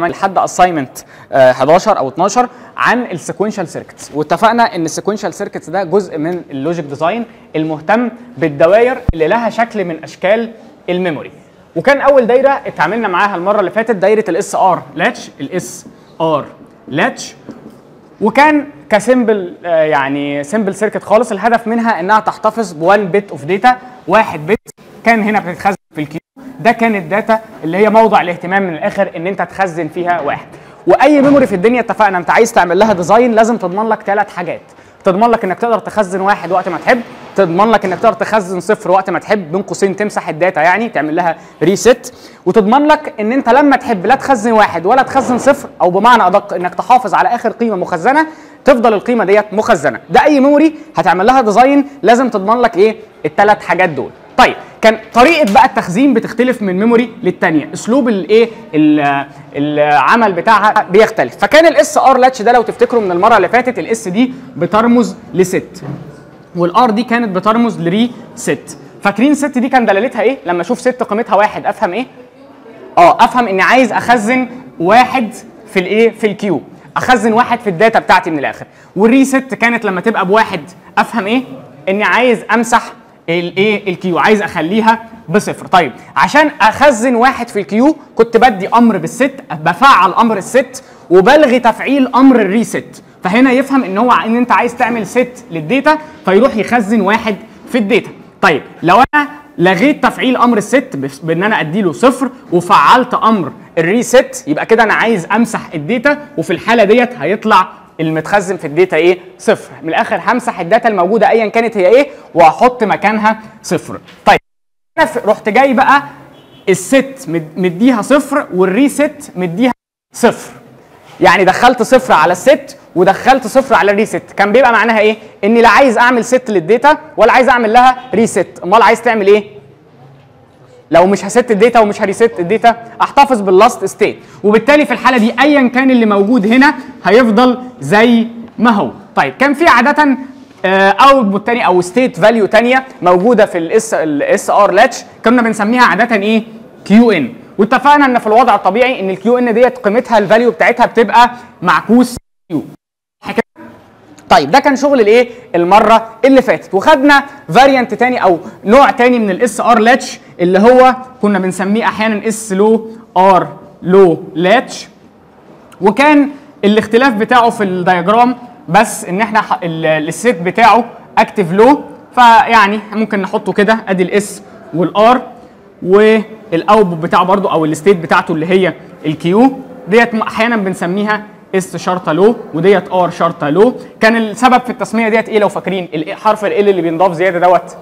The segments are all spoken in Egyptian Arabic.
لحد اساينمنت 11 او 12 عن السيكونشال سيركتس واتفقنا ان السيكونشال سيركتس ده جزء من اللوجيك ديزاين المهتم بالدوائر اللي لها شكل من اشكال الميموري وكان اول دايره اتعاملنا معاها المره اللي فاتت دايره الاس ار لاتش الاس ار لاتش وكان كسمبل آه، يعني سمبل سيركت خالص الهدف منها انها تحتفظ ب 1 بت اوف داتا 1 بت كان هنا بتتخزن في الكيو ده كان الداتا اللي هي موضع الاهتمام من الاخر ان انت تخزن فيها واحد واي ميموري في الدنيا اتفقنا انت عايز تعمل لها ديزاين لازم تضمن لك ثلاث حاجات تضمن لك انك تقدر تخزن واحد وقت ما تحب تضمن لك انك تقدر تخزن صفر وقت ما تحب بين قوسين تمسح الداتا يعني تعمل لها ريست وتضمن لك ان انت لما تحب لا تخزن واحد ولا تخزن صفر او بمعنى ادق انك تحافظ على اخر قيمه مخزنه تفضل القيمه ديت مخزنه ده اي ميموري هتعمل لها ديزاين لازم تضمن لك ايه الثلاث حاجات دول طيب كان طريقه بقى التخزين بتختلف من ميموري للتانيه اسلوب الايه ال- العمل بتاعها بيختلف فكان الاس ار لاتش ده لو تفتكروا من المره اللي فاتت الاس دي بترمز لست والار دي كانت بترمز لري ست فاكرين ست دي كان دلالتها ايه لما اشوف ست قيمتها واحد افهم ايه اه افهم اني عايز اخزن واحد في الايه في الكيو اخزن واحد في الداتا بتاعتي من الاخر والريست كانت لما تبقى بواحد افهم ايه اني عايز امسح الايه الكيو عايز اخليها بصفر طيب عشان اخزن واحد في الكيو كنت بدي امر بالست بفعل امر الست وبلغي تفعيل امر الريست فهنا يفهم ان هو ان انت عايز تعمل ست للداتا فيروح يخزن واحد في الداتا طيب لو انا لغيت تفعيل امر الست بس- بان انا اديله صفر وفعلت امر الريست يبقى كده انا عايز امسح الداتا وفي الحاله ديت هيطلع المتخزن في الداتا ايه صفر من الاخر همسح الداتا الموجوده ايا كانت هي ايه وهحط مكانها صفر طيب انا ف- رحت جاي بقى الست مد- مديها صفر والريست مديها صفر يعني دخلت صفر على الست ودخلت صفر على الريست كان بيبقى معناها ايه اني لا عايز اعمل ست للداتا ولا عايز اعمل لها ريست امال عايز تعمل ايه لو مش هست الداتا ومش هريست الداتا احتفظ باللاست ستيت وبالتالي في الحاله دي ايا كان اللي موجود هنا هيفضل زي ما هو طيب كان في عاده اوتبوت تاني او ستيت فاليو تانية موجوده في الاس الاس ار لاتش كنا بنسميها عاده ايه كيو ان واتفقنا ان في الوضع الطبيعي ان الكيو ان ديت قيمتها الفاليو بتاعتها بتبقى معكوس كيو طيب ده كان شغل الايه المره اللي فاتت وخدنا فاريانت تاني او نوع تاني من الاس ار لاتش اللي هو كنا بنسميه احيانا اس لو ار لو لاتش وكان الاختلاف بتاعه في الدياجرام بس ان احنا ح- ال- السيت بتاعه اكتف لو فيعني ممكن نحطه كده ادي الاس والار والاوتبوت بتاعه برضو او الستيت بتاعته اللي هي الكيو ديت م- احيانا بنسميها اس شرطه لو وديت ار شرطه لو كان السبب في التسميه ديت ايه لو فاكرين ال- حرف ال اللي بينضاف زياده دوت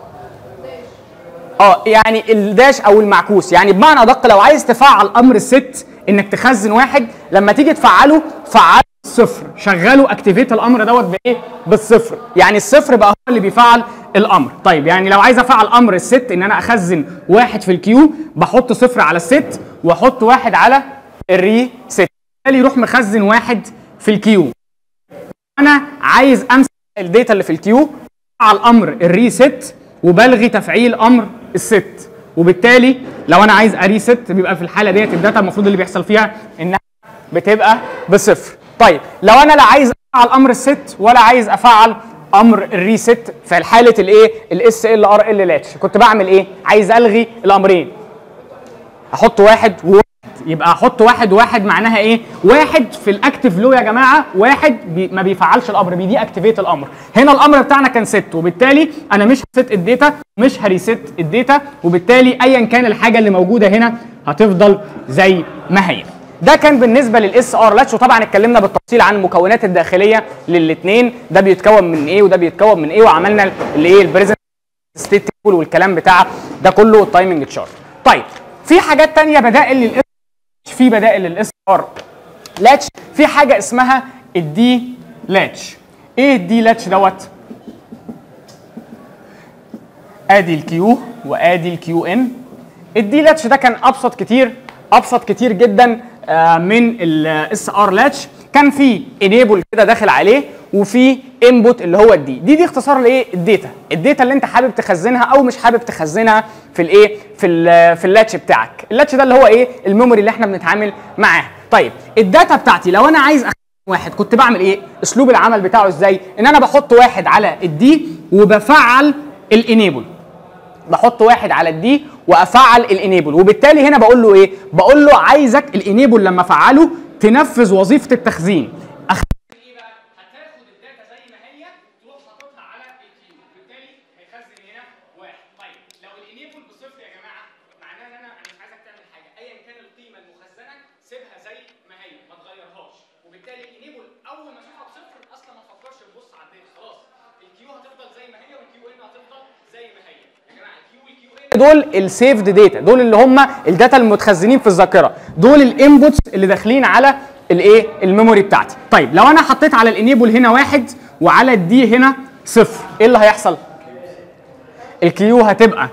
اه يعني الداش او المعكوس يعني بمعنى ادق لو عايز تفعل امر الست انك تخزن واحد لما تيجي تفعله فعله صفر شغله اكتيفيت الامر دوت بايه بالصفر يعني الصفر بقى هو اللي بيفعل الامر طيب يعني لو عايز افعل امر الست ان انا اخزن واحد في الكيو بحط صفر على الست واحط واحد على الري ست بالتالي يروح مخزن واحد في الكيو انا عايز امسح الداتا اللي في الكيو على الامر الريست وبلغي تفعيل امر الست وبالتالي لو انا عايز اريست بيبقى في الحاله ديت الداتا المفروض اللي بيحصل فيها انها بتبقى بصفر طيب لو انا لا عايز افعل امر الست ولا عايز افعل امر الريست في حاله الايه الاس ال ار ال لاتش كنت بعمل ايه عايز الغي الامرين احط واحد وواحد يبقى احط واحد وواحد معناها ايه؟ واحد في الاكتف لو يا جماعه واحد بي ما بيفعلش الامر بيدي اكتيفيت الامر هنا الامر بتاعنا كان ست وبالتالي انا مش هست الداتا مش هريست الداتا وبالتالي ايا كان الحاجه اللي موجوده هنا هتفضل زي ما هي ده كان بالنسبه للاس ار لاتش وطبعا اتكلمنا بالتفصيل عن المكونات الداخليه للاثنين ده بيتكون من ايه وده بيتكون من ايه وعملنا الايه البريزنت ستيت تيبل والكلام بتاع ده كله التايمنج تشارت طيب في حاجات تانية بدائل للاس في بدائل للاس ار لاتش في حاجه اسمها الدي لاتش ايه الدي لاتش دوت ادي الكيو وادي الكيو ان الدي لاتش ده كان ابسط كتير ابسط كتير جدا آه، من الاس ار لاتش كان في انيبل كده داخل عليه وفي انبوت اللي هو الدي دي دي اختصار لايه الداتا الداتا اللي انت حابب تخزنها او مش حابب تخزنها في الايه في ال في اللاتش بتاعك اللاتش ده اللي هو ايه الميموري اللي احنا بنتعامل معاه طيب الداتا بتاعتي لو انا عايز أخزن واحد كنت بعمل ايه اسلوب العمل بتاعه ازاي ان انا بحط واحد على الدي وبفعل الانيبل بحط واحد على الدي وافعل الانيبل وبالتالي هنا بقول له ايه بقول له عايزك الانيبل لما افعله تنفذ وظيفه التخزين أخ... ايه بقى هتاخد الداتا زي ما هي تروح حاططها على الكيو بالتالي هيخزن هنا واحد طيب لو الانيبل بصفر يا جماعه معناه ان انا أنا مش عايزك تعمل حاجه ايا كان القيمه المخزنه سيبها زي ما هي ما تغيرهاش وبالتالي الانيبل اول ما اشوفها بصفر اصلا ما تفكرش تبص على الداتا خلاص الكيو هتفضل زي ما هي والكيو ان هتفضل زي ما هي يا جماعه الكيو والكيو ان دول السيفد داتا دول اللي هم الداتا المتخزنين في الذاكره دول الانبوتس اللي داخلين على الايه الميموري بتاعتي طيب لو انا حطيت على الانيبل هنا واحد وعلى الدي هنا صفر ايه اللي هيحصل الكيو هتبقى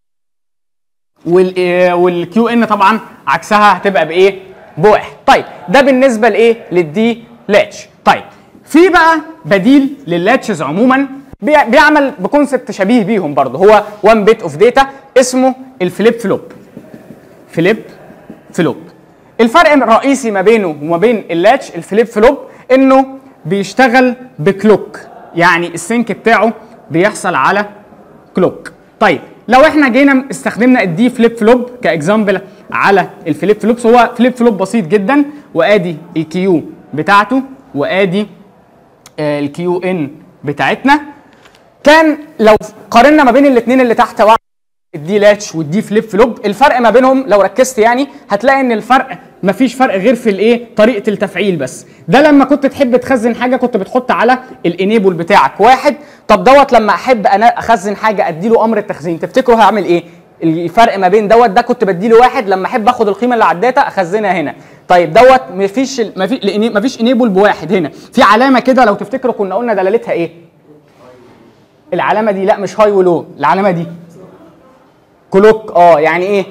والكيو ان طبعا عكسها هتبقى بايه بواحد طيب ده بالنسبه لايه للدي لاتش طيب في بقى بديل لللاتشز عموما بي- بيعمل بكونسبت شبيه بيهم برضه هو 1 بيت اوف داتا اسمه الفليب فلوب فليب فلوب الفرق الرئيسي ما بينه وما بين اللاتش الفليب فلوب انه بيشتغل بكلوك يعني السync بتاعه بيحصل على كلوك طيب لو احنا جينا استخدمنا الدي فليب فلوب كاكزامبل على الفليب فلوبس هو فليب فلوب بسيط جدا وادي الكيو بتاعته وادي الكيو ان بتاعتنا كان لو قارنا ما بين الاثنين اللي تحت بعض الدي لاتش والدي فليب فلوب الفرق ما بينهم لو ركزت يعني هتلاقي ان الفرق مفيش فرق غير في الايه طريقه التفعيل بس ده لما كنت تحب تخزن حاجه كنت بتحط على الانيبل بتاعك واحد طب دوت لما احب انا اخزن حاجه اديله امر التخزين تفتكروا هعمل ايه الفرق ما بين دوت ده كنت بديله واحد لما احب اخد القيمه اللي على الداتا اخزنها هنا طيب دوت مفيش مفيش مفيش انيبل بواحد هنا في علامه كده لو تفتكروا كنا قلنا دلالتها ايه العلامه دي لا مش هاي ولو العلامه دي كلوك اه يعني ايه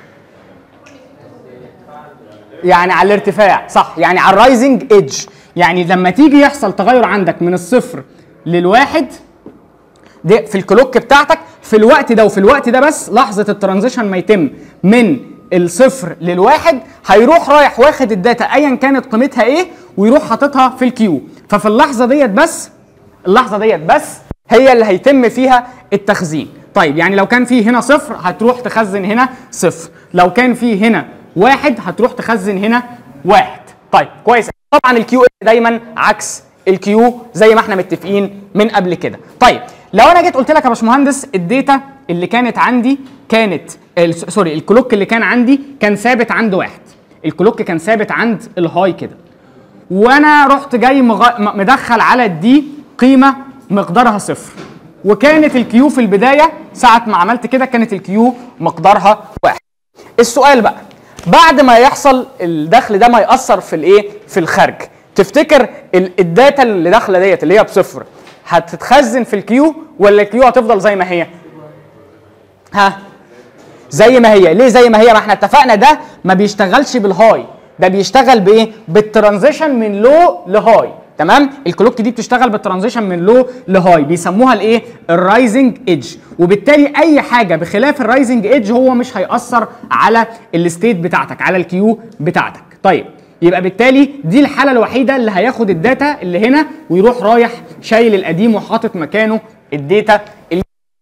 يعني على الارتفاع صح يعني على الرايزنج ايدج يعني لما تيجي يحصل تغير عندك من الصفر للواحد دي في الكلوك بتاعتك في الوقت ده وفي الوقت ده بس لحظه الترانزيشن ما يتم من الصفر للواحد هيروح رايح واخد الداتا ايا كانت قيمتها ايه ويروح حاططها في الكيو ففي اللحظه ديت بس اللحظه ديت بس هي اللي هيتم فيها التخزين طيب يعني لو كان في هنا صفر هتروح تخزن هنا صفر لو كان في هنا واحد هتروح تخزن هنا واحد طيب كويس طبعا الكيو دايما عكس الكيو زي ما احنا متفقين من قبل كده طيب لو انا جيت قلت لك يا باشمهندس الداتا اللي كانت عندي كانت ال- سوري الكلوك اللي كان عندي كان ثابت عند واحد الكلوك كان ثابت عند الهاي كده وانا رحت جاي مغ... م- مدخل على الدي قيمه مقدارها صفر وكانت الكيو في البدايه ساعه ما عملت كده كانت الكيو مقدارها واحد السؤال بقى بعد ما يحصل الدخل ده ما ياثر في الايه في الخارج تفتكر ال- الداتا اللي داخله ديت اللي هي بصفر هتتخزن في الكيو ولا الكيو هتفضل زي ما هي ها زي ما هي ليه زي ما هي ما احنا اتفقنا ده ما بيشتغلش بالهاي ده بيشتغل بايه بالترانزيشن من لو لهاي تمام الكلوك دي بتشتغل بالترانزيشن من لو لهاي بيسموها الايه الرايزنج ايدج وبالتالي اي حاجه بخلاف الرايزنج ايدج هو مش هياثر على الستيت بتاعتك على الكيو بتاعتك طيب يبقى بالتالي دي الحاله الوحيده اللي هياخد الداتا اللي هنا ويروح رايح شايل القديم وحاطط مكانه الداتا اللي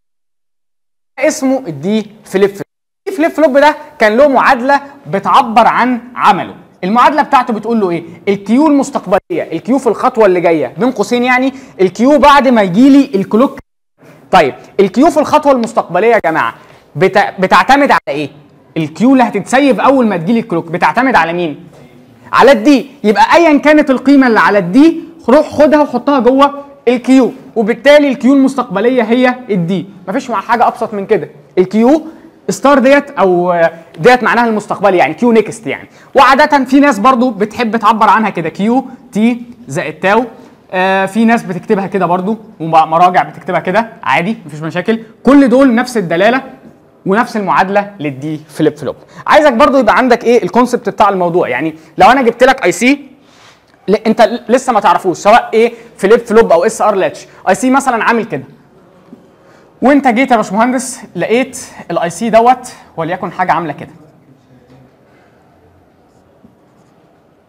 اسمه الدي فليب فلوب الدي فليب فلوب ده كان له معادله بتعبر عن عمله المعادله بتاعته بتقول له ايه الكيو المستقبليه الكيو في الخطوه اللي جايه بين قوسين يعني الكيو بعد ما يجي لي الكلوك طيب الكيو في الخطوه المستقبليه يا جماعه بتا... بتعتمد على ايه الكيو اللي هتتسيب اول ما تجي لي الكلوك بتعتمد على مين على الدي يبقى ايا كانت القيمه اللي على الدي روح خدها وحطها جوه الكيو وبالتالي الكيو المستقبليه هي الدي مفيش مع حاجه ابسط من كده الكيو ستار ديت او ديت معناها المستقبلي يعني كيو نيكست يعني وعاده في ناس برضو بتحب تعبر عنها كده كيو تي زائد تاو آه في ناس بتكتبها كده برضو ومراجع بتكتبها كده عادي مفيش مشاكل كل دول نفس الدلاله ونفس المعادله للدي فليب فلوب عايزك برضو يبقى عندك ايه الكونسبت بتاع الموضوع يعني لو انا جبت لك اي سي ل- انت ل- لسه ما تعرفوش سواء ايه فليب فلوب او اس ار لاتش اي سي مثلا عامل كده وانت جيت يا باشمهندس لقيت الاي سي دوت وليكن حاجه عامله كده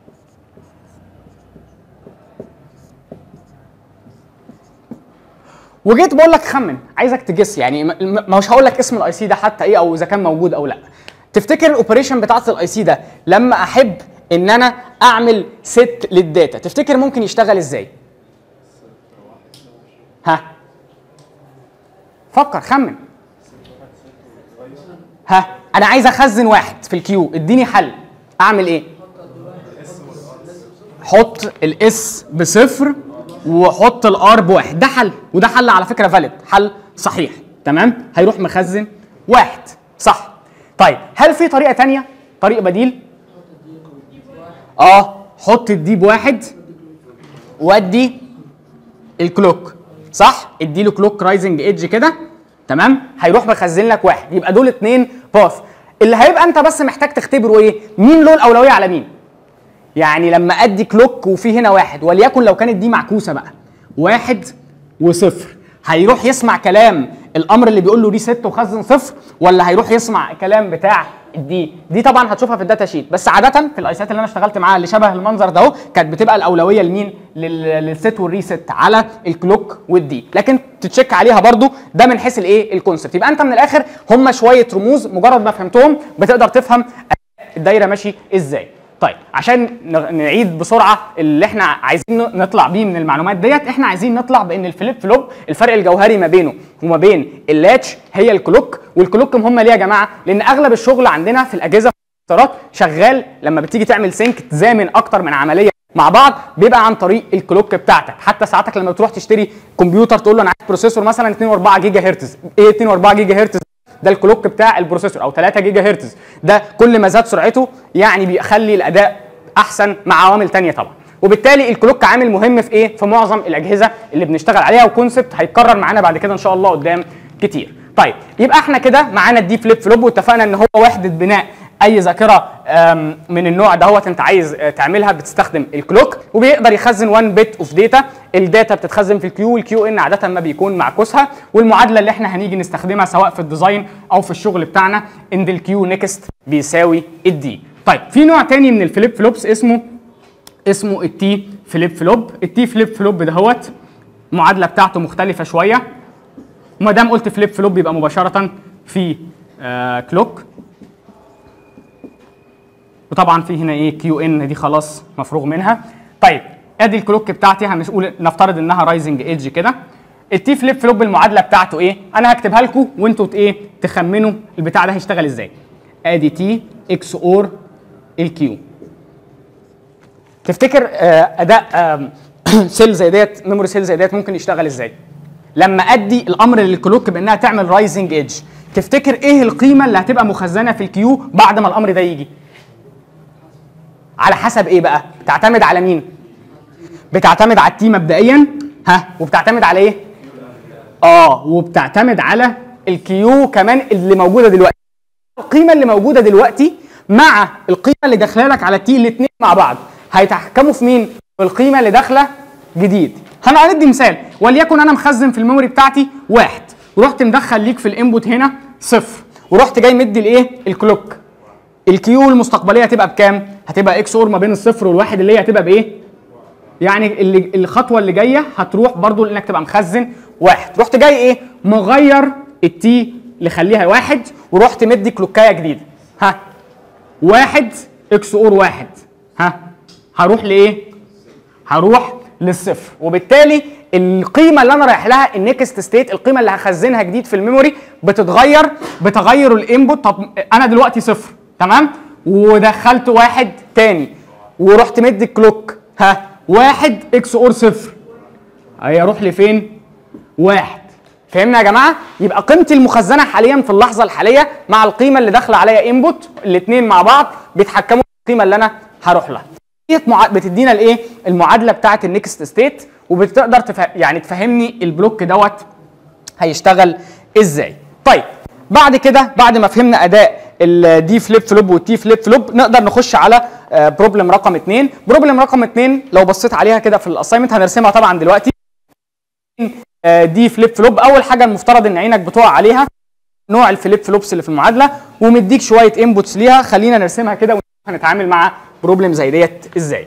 وجيت بقول لك خمن عايزك تجس يعني م- م- مش هقول لك اسم الاي سي ده حتى ايه او اذا كان موجود او لا تفتكر الاوبريشن بتاعت الاي سي ده لما احب ان انا اعمل ست للداتا تفتكر ممكن يشتغل ازاي ها فكر خمن ها انا عايز اخزن واحد في الكيو اديني حل اعمل ايه حط الاس بصفر وحط الار بواحد ده حل وده حل على فكره فاليد حل صحيح تمام هيروح مخزن واحد صح طيب هل في طريقه تانية طريق بديل اه حط الدي بواحد وادي الكلوك صح ادي له كلوك رايزنج ايدج كده تمام هيروح مخزن لك واحد يبقى دول اتنين باث اللي هيبقى انت بس محتاج تختبره ايه مين له الاولويه على مين يعني لما ادي كلوك وفي هنا واحد وليكن لو كانت دي معكوسه بقى واحد وصفر هيروح يسمع كلام الامر اللي بيقول له ريست وخزن صفر ولا هيروح يسمع الكلام بتاع الدي دي طبعا هتشوفها في الداتا شيت بس عاده في الايسات اللي انا اشتغلت معاها اللي شبه المنظر ده اهو كانت بتبقى الاولويه لمين لل- للست والريست على الكلوك والدي لكن تتشيك عليها برضو ده من حيث الايه الكونسبت يبقى انت من الاخر هم شويه رموز مجرد ما فهمتهم بتقدر تفهم الدايره ماشي ازاي طيب عشان ن- نعيد بسرعه اللي احنا عايزين ن- نطلع بيه من المعلومات ديت احنا عايزين نطلع بان الفليب فلوب الفرق الجوهري ما بينه وما بين اللاتش هي الكلوك والكلوك هم ليه يا جماعه لان اغلب الشغل عندنا في الاجهزه والكمبيوترات شغال لما بتيجي تعمل سينك تزامن اكتر من عمليه مع بعض بيبقى عن طريق الكلوك بتاعتك حتى ساعتك لما تروح تشتري كمبيوتر تقول له انا عايز بروسيسور مثلا 2.4 جيجا هرتز ايه 2.4 جيجا هرتز ده الكلوك بتاع البروسيسور او 3 جيجا هرتز ده كل ما زاد سرعته يعني بيخلي الاداء احسن مع عوامل تانية طبعا وبالتالي الكلوك عامل مهم في ايه في معظم الاجهزه اللي بنشتغل عليها وكونسبت هيتكرر معانا بعد كده ان شاء الله قدام كتير طيب يبقى احنا كده معانا الدي فليب فلوب واتفقنا ان هو وحده بناء اي ذاكره آم، من النوع دهوت انت عايز آه، تعملها بتستخدم الكلوك وبيقدر يخزن 1 بت اوف داتا الداتا بتتخزن في الكيو والكيو ان عاده ما بيكون معكوسها والمعادله اللي احنا هنيجي نستخدمها سواء في الديزاين او في الشغل بتاعنا ان الكيو نيكست بيساوي الدي طيب في نوع تاني من الفليب فلوبس اسمه اسمه التي فليب فلوب التي فليب فلوب دهوت المعادله بتاعته مختلفه شويه وما دام قلت فليب فلوب يبقى مباشره في آه كلوك وطبعا في هنا ايه كيو ان دي خلاص مفروغ منها طيب ادي الكلوك بتاعتي هنقول نفترض انها رايزنج ايدج كده التي فليب فلوب المعادله بتاعته ايه انا هكتبها لكم وانتوا ت- ايه تخمنوا البتاع ده هيشتغل ازاي ادي تي اكس اور الكيو تفتكر آه، اداء آم، سيل زي ديت ميموري سيل زي ديت ممكن يشتغل ازاي لما ادي الامر للكلوك بانها تعمل رايزنج ايدج تفتكر ايه القيمه اللي هتبقى مخزنه في الكيو بعد ما الامر ده يجي على حسب ايه بقى بتعتمد على مين بتعتمد على التي مبدئيا ها وبتعتمد على ايه اه وبتعتمد على الكيو كمان اللي موجوده دلوقتي القيمه اللي موجوده دلوقتي مع القيمه اللي داخله لك على التي الاثنين مع بعض هيتحكموا في مين في القيمه اللي داخله جديد هندي مثال وليكن انا مخزن في الميموري بتاعتي واحد ورحت مدخل ليك في الانبوت هنا صفر ورحت جاي مدي الايه الكلوك الكيو المستقبليه هتبقى بكام هتبقى اكس اور ما بين الصفر والواحد اللي هي هتبقى بايه يعني اللي الخطوه اللي جايه هتروح برضو لانك تبقى مخزن واحد رحت جاي ايه مغير التي اللي خليها واحد ورحت مدي كلوكايه جديده ها واحد اكس اور واحد ها هروح لايه هروح للصفر وبالتالي القيمه اللي انا رايح لها النكست ستيت القيمه اللي هخزنها جديد في الميموري بتتغير بتغير الانبوت طب انا دلوقتي صفر تمام ودخلت واحد تاني ورحت مدي الكلوك ها واحد اكس اور صفر هيروح لفين واحد فهمنا يا جماعه يبقى قيمتي المخزنه حاليا في اللحظه الحاليه مع القيمه اللي داخله عليا انبوت الاثنين مع بعض بيتحكموا في القيمه اللي انا هروح لها ديت مع- بتدينا الايه المعادله بتاعه النكست ستيت وبتقدر تف... يعني تفهمني البلوك دوت هيشتغل ازاي طيب بعد كده بعد ما فهمنا اداء الدي فليب فلوب والتي فليب فلوب نقدر نخش على بروبلم رقم اثنين بروبلم رقم اثنين لو بصيت عليها كده في الاساينمنت هنرسمها طبعا دلوقتي آه، دي فليب فلوب اول حاجه المفترض ان عينك بتقع عليها نوع الفليب فلوبس اللي في المعادله ومديك شويه انبوتس ليها خلينا نرسمها كده ونشوف هنتعامل مع بروبلم زي ديت ازاي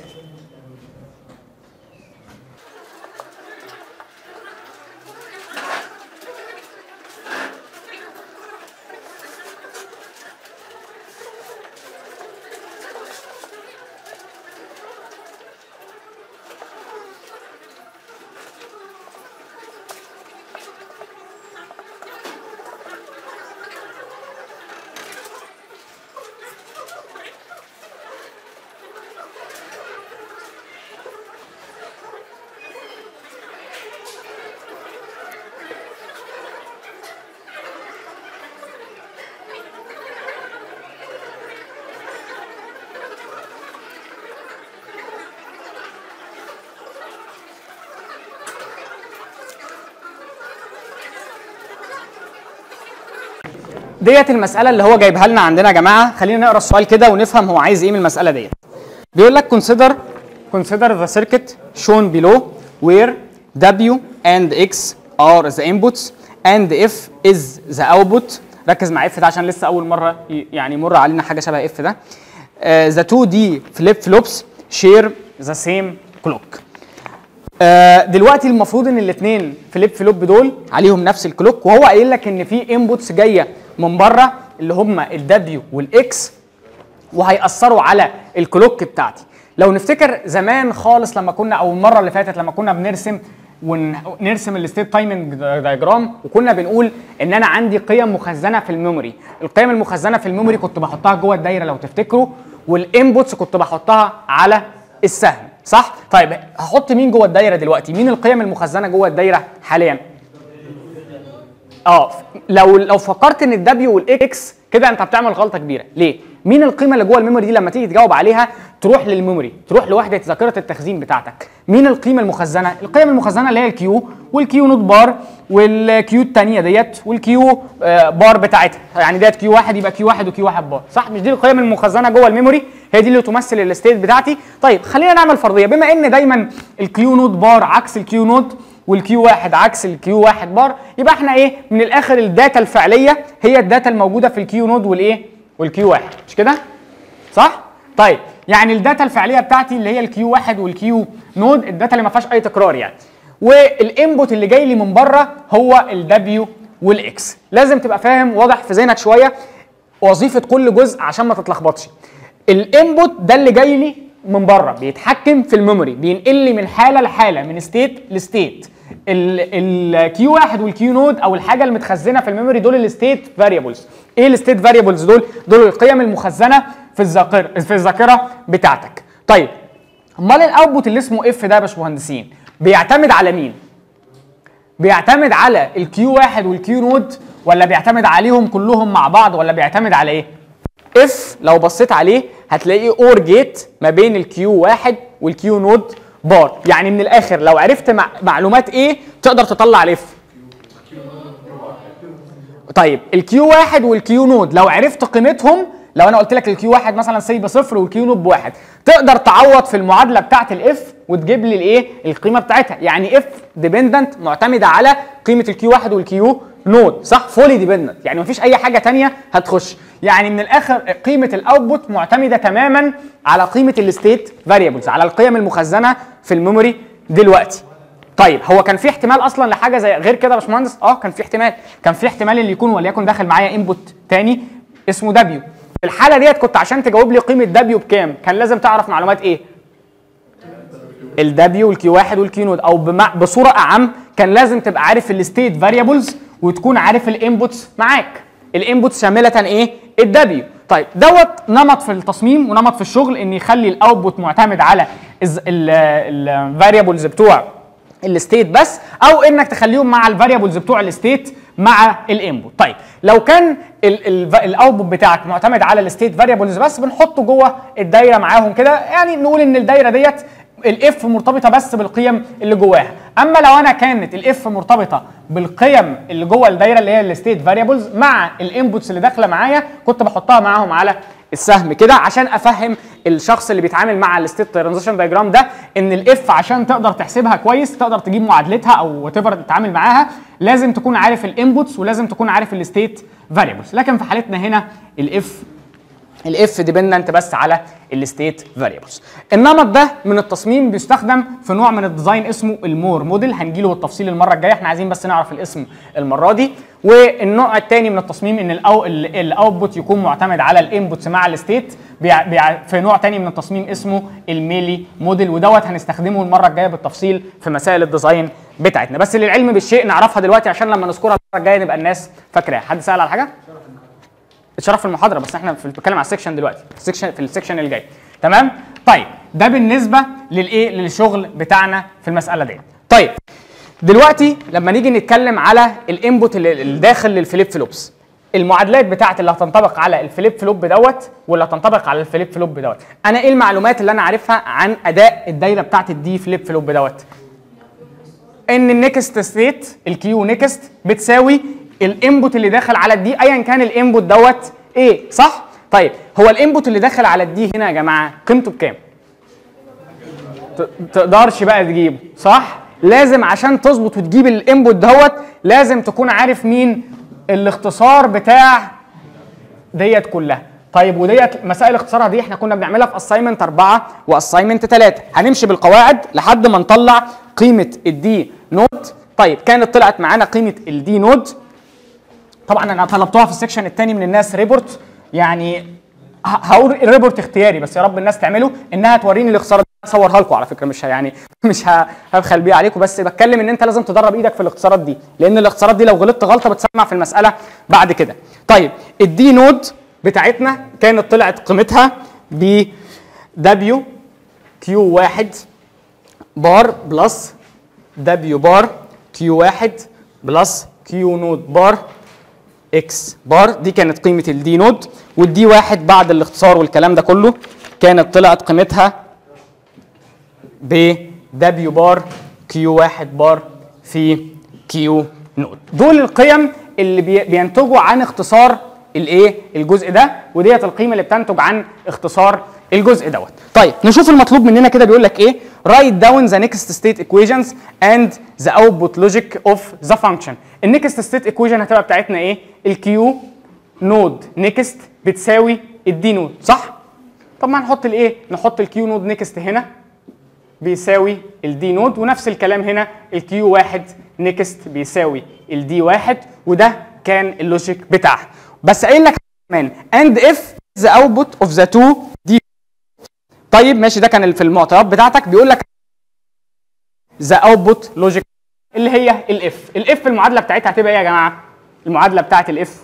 ديت المساله اللي هو جايبها لنا عندنا يا جماعه خلينا نقرا السؤال كده ونفهم هو عايز ايه من المساله ديت بيقول لك consider consider the circuit shown below where W and X are the inputs and F is the output ركز مع اف ده عشان لسه اول مره ي- يعني يمر علينا حاجه شبه اف ده uh, the 2D flip flops share the same clock آه، دلوقتي المفروض ان الاثنين فليب فلوب دول عليهم نفس الكلوك وهو قايل لك ان في انبوتس جايه من بره اللي هم الدبليو والاكس وهيأثروا على الكلوك بتاعتي لو نفتكر زمان خالص لما كنا او المره اللي فاتت لما كنا بنرسم ونرسم الستيت تايمنج دايجرام وكنا بنقول ان انا عندي قيم مخزنه في الميموري القيم المخزنه في الميموري كنت بحطها جوه الدايره لو تفتكروا والانبوتس كنت بحطها على السهم صح طيب هحط مين جوه الدايره دلوقتي مين القيم المخزنه جوه الدايره حاليا اه لو لو فكرت ان الدبليو والاكس كده انت بتعمل غلطه كبيره ليه مين القيمه اللي جوه الميموري دي لما تيجي تجاوب عليها تروح للميموري تروح لوحده ذاكره التخزين بتاعتك مين القيمه المخزنه القيم المخزنه اللي هي الكيو والكيو نوت بار والكيو الثانيه ديت والكيو آه، بار بتاعتها يعني ديت كيو واحد يبقى كيو واحد وكيو واحد بار صح مش دي القيم المخزنه جوه الميموري هي دي اللي تمثل الستيت بتاعتي طيب خلينا نعمل فرضيه بما ان دايما الكيو نوت بار عكس الكيو نوت والكيو واحد عكس الكيو واحد بار يبقى احنا ايه من الاخر الداتا الفعليه هي الداتا الموجوده في الكيو نود والايه والكيو واحد مش كده صح طيب يعني الداتا الفعليه بتاعتي اللي هي الكيو واحد والكيو نود الداتا اللي ما فيهاش اي تكرار يعني والانبوت اللي جاي لي من بره هو الدبليو والاكس لازم تبقى فاهم واضح في ذهنك شويه وظيفه كل جزء عشان ما تتلخبطش الانبوت ده اللي جاي لي من بره بيتحكم في الميموري بينقل لي من حاله لحاله من ستيت لستيت الكيو واحد والكيو نود او الحاجه المتخزنه في الميموري دول الستيت فاريبلز ايه الستيت فاريبلز دول دول القيم المخزنه في الذاكره في الذاكره بتاعتك طيب امال الاوتبوت اللي اسمه اف ده يا باشمهندسين بيعتمد على مين بيعتمد على الكيو واحد والكيو نود ولا بيعتمد عليهم كلهم مع بعض ولا بيعتمد على ايه اف لو بصيت عليه هتلاقيه اور جيت ما بين الكيو واحد والكيو نود بار يعني من الاخر لو عرفت مع معلومات ايه تقدر تطلع الاف طيب الكيو واحد والكيو نود لو عرفت قيمتهم لو انا قلت لك الكيو واحد مثلا سي بصفر والكيو نود بواحد تقدر تعوض في المعادله بتاعت الاف وتجيب لي الايه القيمه بتاعتها يعني اف ديبندنت معتمده على قيمه الكيو واحد والكيو نود صح فولي ديبندنت يعني مفيش اي حاجه تانية هتخش يعني من الاخر قيمه الاوتبوت معتمده تماما على قيمه الستيت فاريبلز على القيم المخزنه في الميموري دلوقتي طيب هو كان في احتمال اصلا لحاجه زي غير كده يا باشمهندس اه كان في احتمال كان في احتمال اللي يكون وليكن داخل معايا انبوت تاني اسمه دبليو في الحاله ديت كنت عشان تجاوب لي قيمه دبليو بكام كان لازم تعرف معلومات ايه الدبليو والكيو واحد والكيو نود او بمع... بصوره اعم كان لازم تبقى عارف الستيت فاريبلز وتكون عارف الانبوتس معاك الانبوتس شامله ايه الدبليو طيب دوت نمط في التصميم ونمط في الشغل ان يخلي الاوتبوت معتمد على الفاريبلز بتوع الستيت بس او انك تخليهم مع الفاريبلز بتوع الستيت مع الانبوت طيب لو كان الاوتبوت بتاعك معتمد على الستيت فاريبلز بس بنحطه جوه الدايره معاهم كده يعني نقول ان الدايره ديت الاف مرتبطه بس بالقيم اللي جواها اما لو انا كانت الاف مرتبطه بالقيم اللي جوه الدايره اللي هي الستيت فاريبلز مع الانبوتس اللي داخله معايا كنت بحطها معاهم على السهم كده عشان افهم الشخص اللي بيتعامل مع الستيت ترانزيشن دايجرام ده ان الاف عشان تقدر تحسبها كويس تقدر تجيب معادلتها او وات تتعامل معاها لازم تكون عارف الانبوتس ولازم تكون عارف الستيت فاريبلز لكن في حالتنا هنا الاف الاف ديبندنت بس على الستيت فاريبلز النمط ده من التصميم بيستخدم في نوع من الديزاين اسمه المور موديل هنجيله بالتفصيل المره الجايه احنا عايزين بس نعرف الاسم المره دي والنوع الثاني من التصميم ان الاوتبوت يكون معتمد على الانبوتس مع الستيت في نوع ثاني من التصميم اسمه الميلي موديل ودوت هنستخدمه المره الجايه بالتفصيل في مسائل الديزاين بتاعتنا بس للعلم بالشيء نعرفها دلوقتي عشان لما نذكرها المره الجايه نبقى الناس فاكراها حد سال على حاجه اتشرف في المحاضره بس احنا بنتكلم على السكشن دلوقتي السكشن في السكشن اللي جاي تمام طيب ده بالنسبه للايه للشغل بتاعنا في المساله دي طيب دلوقتي لما نيجي نتكلم على الانبوت اللي داخل للفليب فلوبس المعادلات بتاعت اللي هتنطبق على الفليب فلوب دوت واللي هتنطبق على الفليب فلوب دوت انا ايه المعلومات اللي انا عارفها عن اداء الدايره بتاعت الدي فليب فلوب دوت ان النكست ستيت الكيو نكست بتساوي الانبوت اللي داخل على الدي ايا كان الانبوت دوت ايه صح طيب هو الانبوت اللي داخل على الدي هنا يا جماعه قيمته بكام ت- تقدرش بقى تجيبه صح لازم عشان تظبط وتجيب الانبوت دوت لازم تكون عارف مين الاختصار بتاع ديت كلها طيب وديت مسائل اختصارها دي احنا كنا بنعملها في اساينمنت 4 واساينمنت 3 هنمشي بالقواعد لحد ما نطلع قيمه الدي نود طيب كانت طلعت معانا قيمه الدي نود طبعا انا طلبتوها في السكشن الثاني من الناس ريبورت يعني ه- هقول ريبورت اختياري بس يا رب الناس تعمله انها توريني الاختصار ده اصورها لكم على فكره مش ه- يعني مش ه- هبخل بيها عليكم بس بتكلم ان انت لازم تدرب ايدك في الاختصارات دي لان الاختصارات دي لو غلطت غلطه بتسمع في المساله بعد كده طيب الدي نود بتاعتنا كانت طلعت قيمتها ب دبليو كيو واحد بار بلس دبليو بار كيو واحد بلس كيو نود بار اكس بار دي كانت قيمه الدي نود والدي واحد بعد الاختصار والكلام ده كله كانت طلعت قيمتها ب دبليو بار كيو واحد بار في كيو نود دول القيم اللي بي- بينتجوا عن اختصار الايه الجزء ده وديت القيمه اللي بتنتج عن اختصار الجزء دوت طيب نشوف المطلوب مننا كده بيقول لك ايه write down the next state equations and the output logic of the function النكست ستيت equation هتبقى بتاعتنا ايه الكيو نود نيكست بتساوي الدي نود صح طب ما نحط الايه نحط الكيو نود نيكست هنا بيساوي الدي نود ونفس الكلام هنا الكيو واحد نيكست بيساوي الدي واحد وده كان اللوجيك بتاعها بس قايل لك كمان اند اف ذا اوتبوت اوف ذا تو دي طيب ماشي ده كان في المعطيات بتاعتك بيقول لك ذا اوتبوت لوجيك اللي هي الاف الاف المعادله بتاعتها هتبقى ايه يا جماعه المعادله بتاعت الاف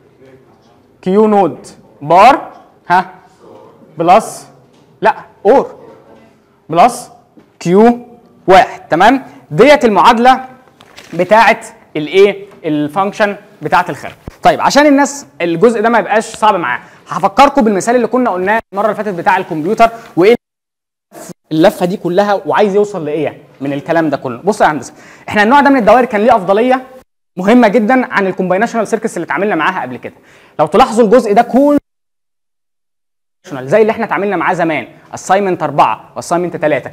كيو نود بار ها بلس لا اور بلس كيو واحد تمام ديت المعادله بتاعه الايه الفانكشن بتاعه الخارج طيب عشان الناس الجزء ده ما يبقاش صعب معاه هفكركم بالمثال اللي كنا قلناه المره اللي فاتت بتاع الكمبيوتر وايه اللفه دي كلها وعايز يوصل لايه يعني من الكلام ده كله بص يا هندسه احنا النوع ده من الدوائر كان ليه افضليه مهمه جدا عن الكومباينيشنال سيركتس اللي اتعاملنا معاها قبل كده لو تلاحظوا الجزء ده كله زي اللي احنا اتعاملنا معاه زمان اساينمنت 4 واساينمنت 3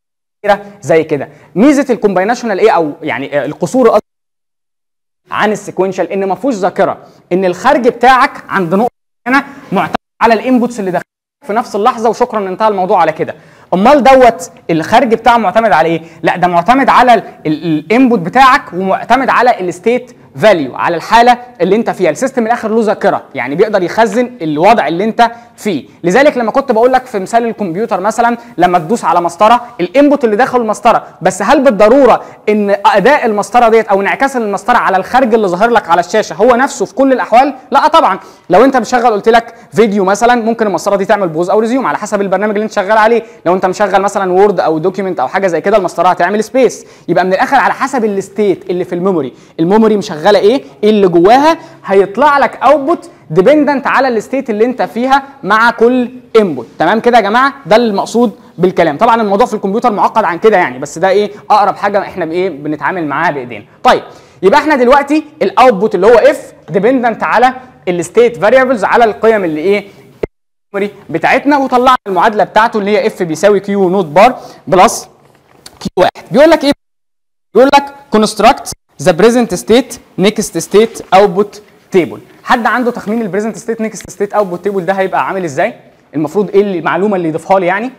زي كده ميزه الكومباينيشنال ايه او يعني القصور قصدي عن السيكونشال ان ما فيهوش ذاكره ان الخارج بتاعك عند نقطه هنا معتمد على الانبوتس اللي داخل في نفس اللحظه وشكرا انتهى الموضوع على كده امال دوت الخارج بتاعه معتمد على ايه لا ده معتمد على الانبوت بتاعك ومعتمد على الستيت فاليو على الحاله اللي انت فيها السيستم الاخر له ذاكره يعني بيقدر يخزن الوضع اللي انت فيه لذلك لما كنت بقول لك في مثال الكمبيوتر مثلا لما تدوس على مسطره الانبوت اللي داخل المسطره بس هل بالضروره ان اداء المسطره ديت او انعكاس المسطره على الخارج اللي ظاهر لك على الشاشه هو نفسه في كل الاحوال لا طبعا لو انت مشغل قلت لك فيديو مثلا ممكن المسطره دي تعمل بوز او ريزيوم على حسب البرنامج اللي انت شغال عليه لو انت مشغل مثلا وورد او دوكيمنت او حاجه زي كده المسطره هتعمل سبيس يبقى من الاخر على حسب الستيت اللي في الميموري الميموري مشغله ايه ايه اللي جواها هيطلع لك اوتبوت ديبندنت على الستيت اللي انت فيها مع كل انبوت تمام كده يا جماعه ده المقصود بالكلام طبعا الموضوع في الكمبيوتر معقد عن كده يعني بس ده ايه اقرب حاجه احنا بايه بنتعامل معاها بايدينا طيب يبقى احنا دلوقتي الاوتبوت اللي هو اف ديبندنت على الستيت فاريبلز على القيم اللي ايه الميموري بتاعتنا وطلعنا المعادله بتاعته اللي هي اف بيساوي كيو نوت بار بلس كيو واحد بيقول لك ايه بيقول لك كونستراكت ذا بريزنت ستيت نيكست ستيت اوتبوت تيبل حد عنده تخمين البريزنت ستيت نيكست ستيت اوتبوت تيبل ده هيبقى عامل ازاي المفروض ايه المعلومه اللي يضيفها لي يعني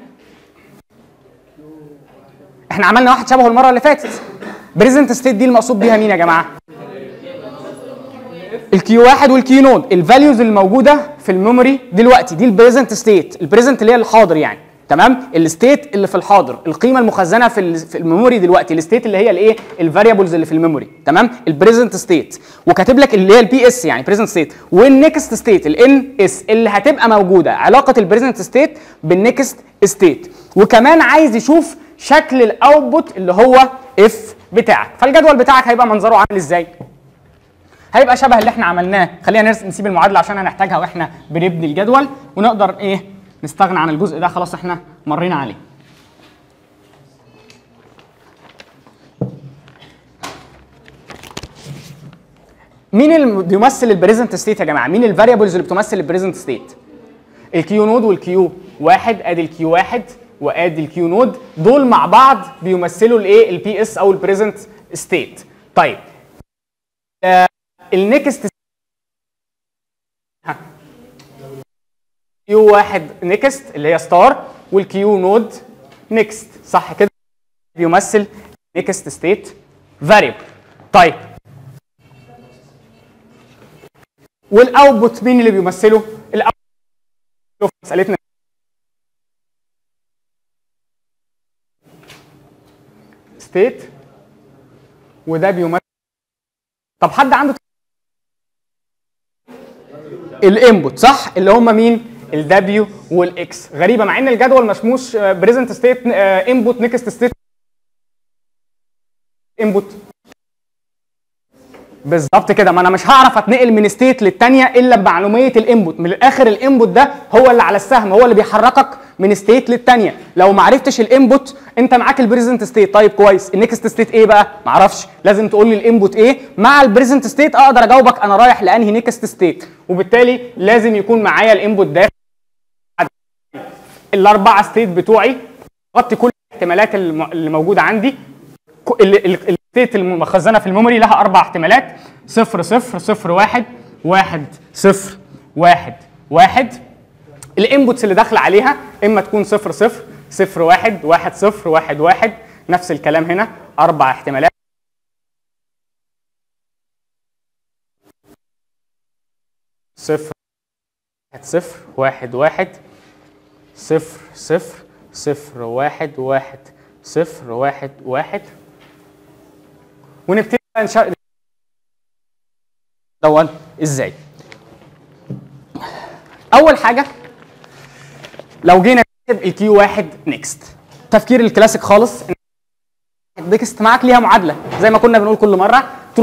احنا عملنا واحد شبهه المره اللي فاتت بريزنت ستيت دي المقصود بيها مين يا جماعه الكيو واحد والكيو نود الفاليوز اللي موجوده في الميموري دلوقتي دي البريزنت ستيت البريزنت اللي هي الحاضر يعني تمام الستيت اللي في الحاضر القيمه المخزنه في في الميموري دلوقتي الستيت اللي هي الايه الفاريبلز اللي في الميموري تمام البريزنت ستيت وكاتب لك اللي هي البي اس يعني بريزنت ستيت والنكست ستيت الان اس اللي هتبقى موجوده علاقه البريزنت ستيت بالنكست ستيت وكمان عايز يشوف شكل الاوتبوت اللي هو اف بتاعك فالجدول بتاعك هيبقى منظره عامل ازاي هيبقى شبه اللي احنا عملناه خلينا نسيب المعادله عشان هنحتاجها واحنا بنبني الجدول ونقدر ايه نستغنى عن الجزء ده خلاص احنا مرينا عليه مين اللي بيمثل البريزنت ستيت يا جماعه مين الفاريبلز اللي بتمثل البريزنت ستيت الكيو نود والكيو واحد ادي الكيو واحد وادي الكيو نود دول مع بعض بيمثلوا الايه البي اس او البريزنت ستيت طيب آه النكست كيو واحد نيكست اللي هي ستار والكيو نود نيكست صح كده بيمثل نيكست ستيت فاريبل طيب والاوتبوت مين اللي بيمثله الاوتبوت شوف مسالتنا ستيت وده بيمثل طب حد عنده الانبوت صح اللي هم مين الدبليو والاكس غريبه مع ان الجدول ما اسموش بريزنت ستيت انبوت نيكست ستيت انبوت بالظبط كده ما انا مش هعرف اتنقل من ستيت للتانيه الا بمعلوميه الانبوت من الاخر الانبوت ده هو اللي على السهم هو اللي بيحركك من ستيت للتانيه لو ما عرفتش الانبوت انت معاك البريزنت ستيت طيب كويس النكست ستيت ايه بقى ما اعرفش لازم تقول لي الانبوت ايه مع البريزنت ستيت اقدر اجاوبك انا رايح لانهي نيكست ستيت وبالتالي لازم يكون معايا الانبوت ده الاربعه ستيت بتوعي غطي كل الاحتمالات الم- اللي موجوده عندي ك- ال- ال- الستيت المخزنه في الميموري لها اربع احتمالات صفر صفر صفر واحد واحد صفر واحد واحد الانبوتس اللي داخله عليها اما تكون صفر صفر صفر واحد واحد صفر واحد واحد نفس الكلام هنا اربع احتمالات صفر واحد صفر واحد واحد صفر صفر صفر واحد واحد صفر واحد واحد ونبتدي بقى نشا دون ازاي اول حاجه لو جينا نكتب الكيو واحد نيكست تفكير الكلاسيك خالص نيكست معاك ليها معادله زي ما كنا بنقول كل مره تروح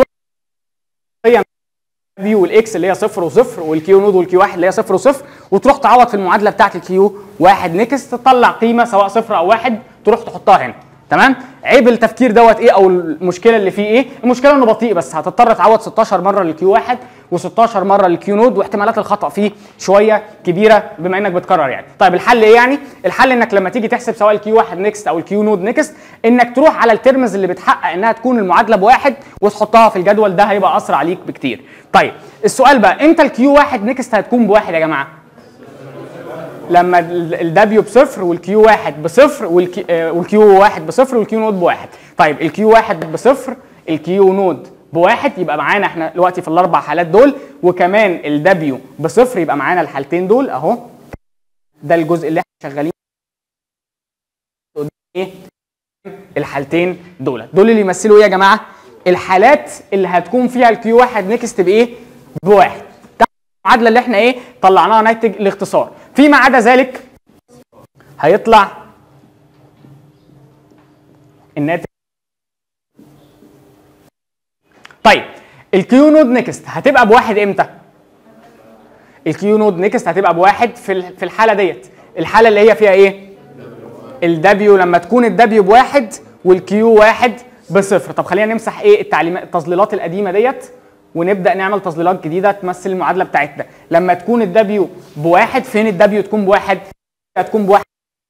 فيو والاكس اللي هي صفر وصفر والكيو نود والكيو واحد اللي هي صفر وصفر وتروح تعوض في المعادله بتاعت الكيو واحد نيكست تطلع قيمه سواء صفر او واحد تروح تحطها هنا تمام عيب التفكير دوت ايه او المشكله اللي فيه ايه المشكله انه بطيء بس هتضطر تعوض 16 مره للكيو واحد و16 مره للكيو نود واحتمالات الخطا فيه شويه كبيره بما انك بتكرر يعني طيب الحل ايه يعني الحل انك لما تيجي تحسب سواء الكيو واحد نيكست او الكيو نود نيكست انك تروح على الترمز اللي بتحقق انها تكون المعادله بواحد وتحطها في الجدول ده هيبقى اسرع ليك بكتير طيب السؤال بقى امتى الكيو واحد نيكست هتكون بواحد يا جماعه لما الدبليو بصفر والكيو واحد بصفر والكي آه، والكيو واحد بصفر والكيو نود بواحد طيب الكيو واحد بصفر الكيو نود بواحد يبقى معانا احنا دلوقتي في الاربع حالات دول وكمان الدبليو بصفر يبقى معانا الحالتين دول اهو ده الجزء اللي احنا شغالين قدام ايه الحالتين دول دول اللي يمثلوا ايه يا جماعه الحالات اللي هتكون فيها الكيو واحد نيكست بايه بواحد ده المعادله اللي احنا ايه طلعناها ناتج الاختصار فيما عدا ذلك هيطلع الناتج طيب الكيو نود نيكست هتبقى بواحد امتى الكيو نود نيكست هتبقى بواحد في ال- في الحاله ديت الحاله اللي هي فيها ايه الدبليو لما تكون الدبليو بواحد والكيو واحد بصفر طب خلينا نمسح ايه التعليمات التظليلات القديمه ديت ونبدا نعمل تظليلات جديده تمثل المعادله بتاعتنا لما تكون الدبليو بواحد فين الدبليو تكون بواحد هتكون بواحد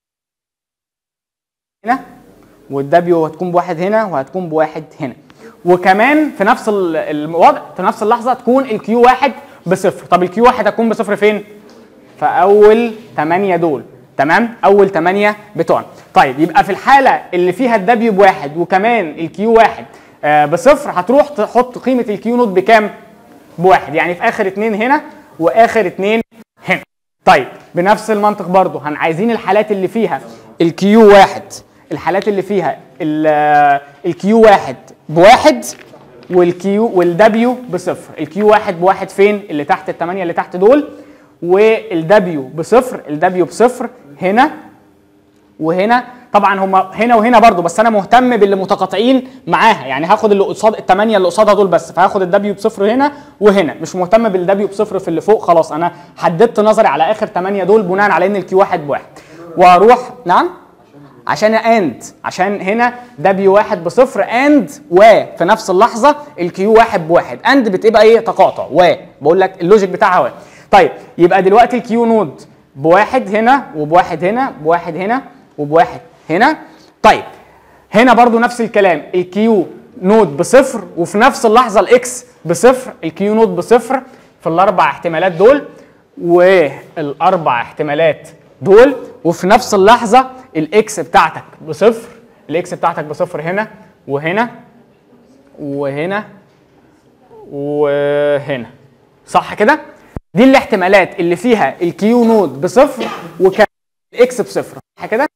هنا والدبليو هتكون بواحد هنا وهتكون بواحد هنا وكمان في نفس ال- الوضع في نفس اللحظه تكون الكيو واحد بصفر طب الكيو واحد هتكون بصفر فين في اول 8 دول تمام اول 8 بتوعنا طيب يبقى في الحاله اللي فيها الدبليو بواحد وكمان الكيو واحد آه بصفر هتروح تحط قيمه الكيو نوت بكام بواحد يعني في اخر اتنين هنا واخر اتنين هنا طيب بنفس المنطق برضو هن عايزين الحالات اللي فيها الكيو واحد الحالات اللي فيها الكيو واحد بواحد والكيو والدبليو بصفر الكيو واحد بواحد فين اللي تحت الثمانيه اللي تحت دول والدبليو بصفر الدبليو بصفر هنا وهنا طبعا هم هنا وهنا برضو بس انا مهتم باللي متقاطعين معاها يعني هاخد اللي قصاد الثمانيه اللي قصادها دول بس فهاخد الدبليو بصفر هنا وهنا مش مهتم بالدبليو بصفر في اللي فوق خلاص انا حددت نظري على اخر ثمانيه دول بناء على ان الكيو واحد بواحد واروح نعم عشان اند عشان هنا ده بي واحد بصفر اند و في نفس اللحظه الكيو واحد بواحد اند بتبقى ايه تقاطع و بقول لك اللوجيك بتاعها و طيب يبقى دلوقتي الكيو نود بواحد هنا وبواحد هنا بواحد هنا وبواحد هنا طيب هنا برضو نفس الكلام الكيو نود بصفر وفي نفس اللحظه الاكس بصفر الكيو نود بصفر في الاربع احتمالات دول والاربع احتمالات دول وفي نفس اللحظه الاكس بتاعتك بصفر الاكس بتاعتك بصفر هنا وهنا وهنا وهنا صح كده دي الاحتمالات اللي فيها الكيو نود بصفر وكان الاكس بصفر صح كده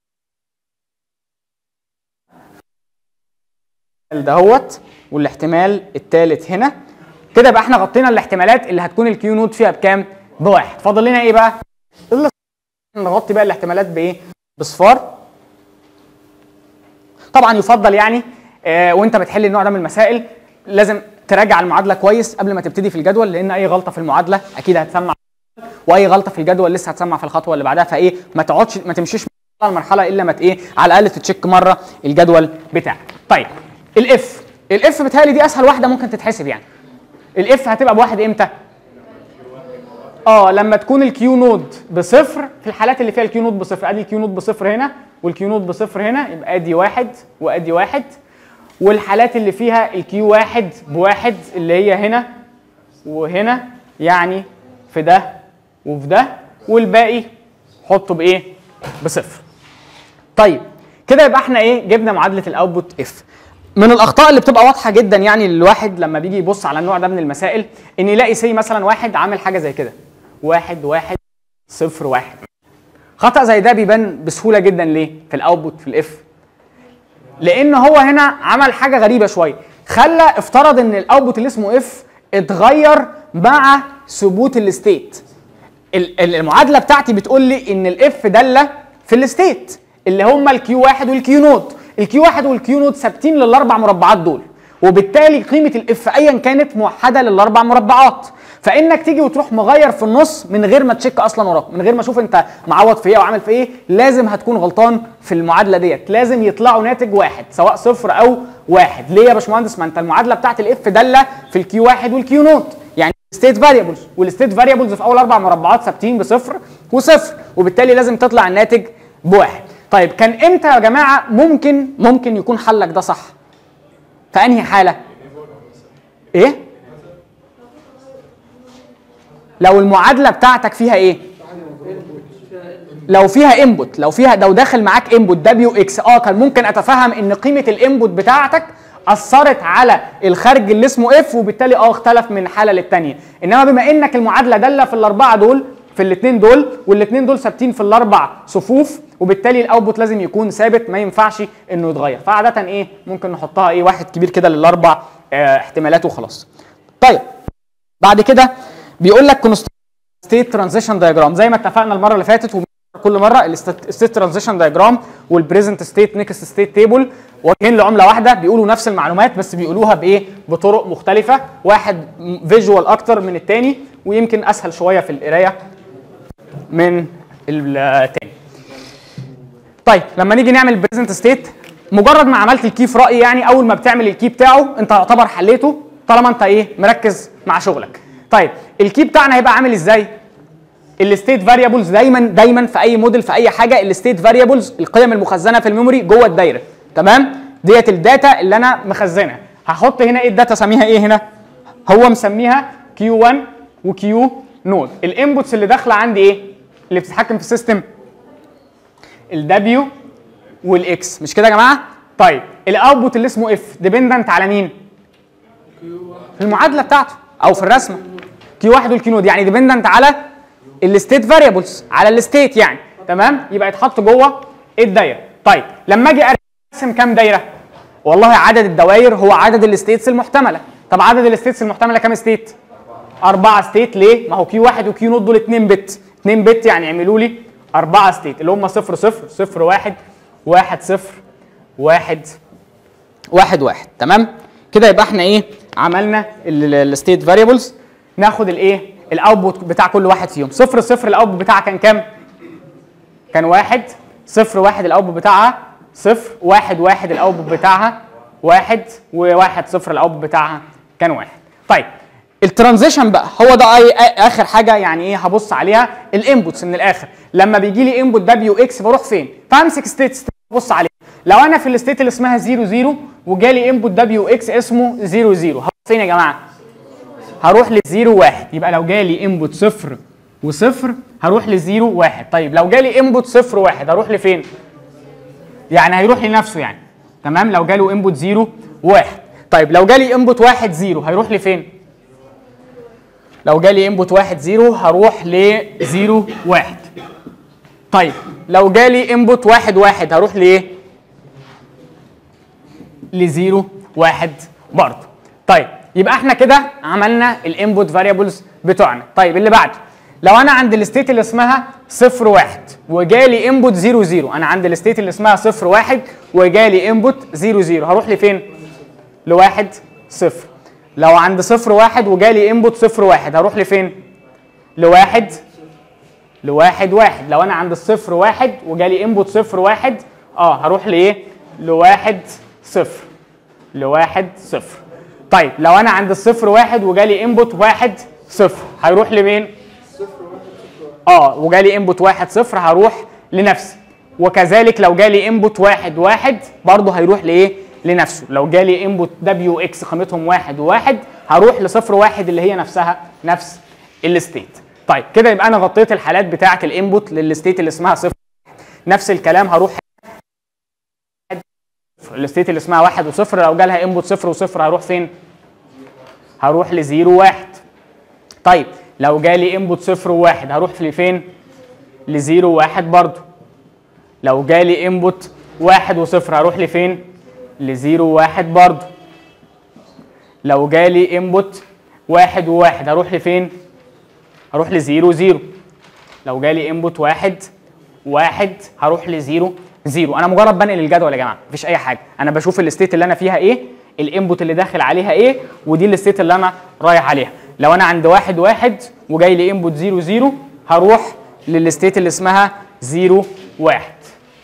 دهوت والاحتمال الثالث هنا كده يبقى احنا غطينا الاحتمالات اللي هتكون الكيو نود فيها بكام بواحد فاضل لنا ايه بقى اللي نغطي بقى الاحتمالات بايه بصفار طبعا يفضل يعني آه وانت بتحل النوع ده من المسائل لازم تراجع المعادله كويس قبل ما تبتدي في الجدول لان اي غلطه في المعادله اكيد هتسمع واي غلطه في الجدول لسه هتسمع في الخطوه اللي بعدها فايه ما تقعدش ما تمشيش من المرحله الا ما ايه على الاقل تتشيك مره الجدول بتاعك طيب الاف الاف بتهيألي دي اسهل واحده ممكن تتحسب يعني الاف هتبقى بواحد امتى اه لما تكون الكيو نود بصفر في الحالات اللي فيها الكيو نود بصفر ادي الكيو نود بصفر هنا والكيو نود بصفر هنا يبقى ادي واحد وادي واحد والحالات اللي فيها الكيو واحد بواحد اللي هي هنا وهنا يعني في ده وفي ده والباقي حطه بايه بصفر طيب كده يبقى احنا ايه جبنا معادله الاوتبوت اف من الاخطاء اللي بتبقى واضحه جدا يعني للواحد لما بيجي يبص على النوع ده من المسائل ان يلاقي سي مثلا واحد عامل حاجه زي كده واحد واحد صفر واحد خطا زي ده بيبان بسهوله جدا ليه في الاوتبوت في الاف لان هو هنا عمل حاجه غريبه شويه خلى افترض ان الاوتبوت اللي اسمه اف اتغير مع ثبوت الستيت المعادله بتاعتي بتقول لي ان الاف داله في الستيت اللي هما الكيو واحد والكيو نود الكيو واحد والكيو نود ثابتين للاربع مربعات دول وبالتالي قيمه الاف ايا كانت موحده للاربع مربعات فانك تيجي وتروح مغير في النص من غير ما تشيك اصلا وراك من غير ما اشوف انت معوض في ايه او عامل في ايه لازم هتكون غلطان في المعادله ديت لازم يطلعوا ناتج واحد سواء صفر او واحد ليه يا باشمهندس ما انت المعادله بتاعت الاف داله في الكيو واحد والكيو نود يعني ستيت فاريبلز والستيت فاريبلز في اول اربع مربعات ثابتين بصفر وصفر وبالتالي لازم تطلع الناتج بواحد طيب كان امتى يا جماعه ممكن ممكن يكون حلك ده صح في انهي حاله ايه لو المعادله بتاعتك فيها ايه لو فيها انبوت لو فيها لو داخل معاك انبوت دبليو اكس اه كان ممكن اتفهم ان قيمه الانبوت بتاعتك اثرت على الخارج اللي اسمه اف وبالتالي اه اختلف من حاله للتانيه انما بما انك المعادله داله في الاربعه دول في الاثنين دول والاثنين دول ثابتين في الاربع صفوف وبالتالي الاوتبوت لازم يكون ثابت ما ينفعش انه يتغير فعاده ايه ممكن نحطها ايه واحد كبير كده للاربع اه احتمالات وخلاص طيب بعد كده بيقول لك ستيت ترانزيشن دايجرام زي ما اتفقنا المره اللي فاتت كل مره الستيت ترانزيشن دايجرام والبريزنت ستيت نيكست ستيت تيبل واجهين لعمله واحده بيقولوا نفس المعلومات بس بيقولوها بايه بطرق مختلفه واحد فيجوال اكتر من الثاني ويمكن اسهل شويه في القرايه من الثاني طيب لما نيجي نعمل بريزنت ستيت مجرد ما عملت الكي في رايي يعني اول ما بتعمل الكي بتاعه انت يعتبر حليته طالما انت ايه مركز مع شغلك طيب الكي بتاعنا هيبقى عامل ازاي الستيت فاريبلز دايما دايما في اي موديل في اي حاجه الستيت فاريبلز القيم المخزنه في الميموري جوه الدايره تمام ديت الداتا اللي انا مخزنها هحط هنا ايه الداتا اسميها ايه هنا هو مسميها كيو 1 وكيو نود الانبوتس اللي داخله عندي ايه اللي بتتحكم في السيستم الدبليو والاكس مش كده يا جماعه طيب الاوتبوت اللي اسمه اف ديبندنت على مين في المعادله بتاعته او في الرسمه كيو 1 والكيو نود يعني ديبندنت على الستيت فاريبلز على الستيت يعني تمام يبقى يتحط جوه الدايره طيب لما اجي ارسم كام دايره والله عدد الدوائر هو عدد الستيتس المحتمله طب عدد الستيتس المحتمله كام ستيت أربعة ستيت ليه ما هو كيو واحد وكيو نود دول 2 بت 2 بت يعني يعملوا لي أربعة ستيت اللي هم 0 0 0 1 1 0 1 1 1 تمام كده يبقى احنا ايه عملنا الستيت فاريبلز ناخد الايه الاوتبوت بتاع كل واحد فيهم صفر صفر الاوتبوت بتاعها كان كام؟ كان واحد صفر واحد الاوتبوت بتاعها صفر واحد واحد الاوتبوت بتاعها واحد وواحد صفر الاوتبوت بتاعها كان واحد طيب الترانزيشن بقى هو ده اي آ- اخر حاجه يعني ايه هبص عليها الانبوتس من الاخر لما بيجي لي انبوت دبليو اكس بروح فين فامسك ستيت ستيت ابص عليه لو انا في الستيت اللي اسمها 0 0 وجالي انبوت دبليو اكس اسمه 0 0 هروح فين يا جماعه هروح للزيرو واحد يبقى لو جالي انبوت صفر وصفر هروح للزيرو واحد طيب لو جالي انبوت صفر واحد هروح لفين؟ يعني هيروح لنفسه يعني تمام لو جاله انبوت زيرو واحد طيب لو جالي انبوت واحد زيرو هيروح لفين؟ لو جالي انبوت واحد زيرو هروح لزيرو واحد طيب لو جالي انبوت واحد واحد هروح لايه؟ لزيرو واحد برضه طيب يبقى احنا كده عملنا الانبوت فاريبلز بتوعنا طيب اللي بعده لو انا عند الستيت اللي اسمها صفر واحد وجالي انبوت زيرو زيرو انا عند الستيت اللي اسمها صفر واحد وجالي انبوت زيرو زيرو هروح لفين؟ لواحد صفر لو عند صفر واحد وجالي انبوت صفر واحد هروح لفين؟ لواحد لواحد واحد لو انا عند الصفر واحد وجالي انبوت صفر واحد اه هروح لايه؟ لواحد صفر لواحد صفر طيب لو انا عند الصفر واحد وجالي انبوت واحد صفر هيروح لمين؟ اه وجالي انبوت واحد صفر هروح لنفسي وكذلك لو جالي انبوت واحد واحد برضه هيروح لايه؟ لنفسه لو جالي انبوت دبليو اكس قيمتهم واحد وواحد هروح لصفر واحد اللي هي نفسها نفس الستيت طيب كده يبقى انا غطيت الحالات بتاعه الانبوت للستيت اللي اسمها صفر نفس الكلام هروح الستيت اللي اسمها واحد وصفر لو جالها انبوت صفر وصفر هروح فين؟ هروح لزيرو واحد طيب لو جالي انبوت صفر وواحد هروح لفين؟ لزيرو واحد برضو لو جالي انبوت واحد وصفر هروح لفين؟ لزيرو واحد برضو لو جالي انبوت واحد وواحد هروح لفين؟ هروح لزيرو زيرو لو جالي انبوت واحد واحد هروح لزيرو زيرو انا مجرد بنقل الجدول يا جماعه مفيش اي حاجه انا بشوف الستيت اللي انا فيها ايه الانبوت اللي داخل عليها ايه ودي الستيت اللي انا رايح عليها لو انا عند واحد واحد وجاي لي انبوت زيرو زيرو هروح للستيت اللي اسمها زيرو واحد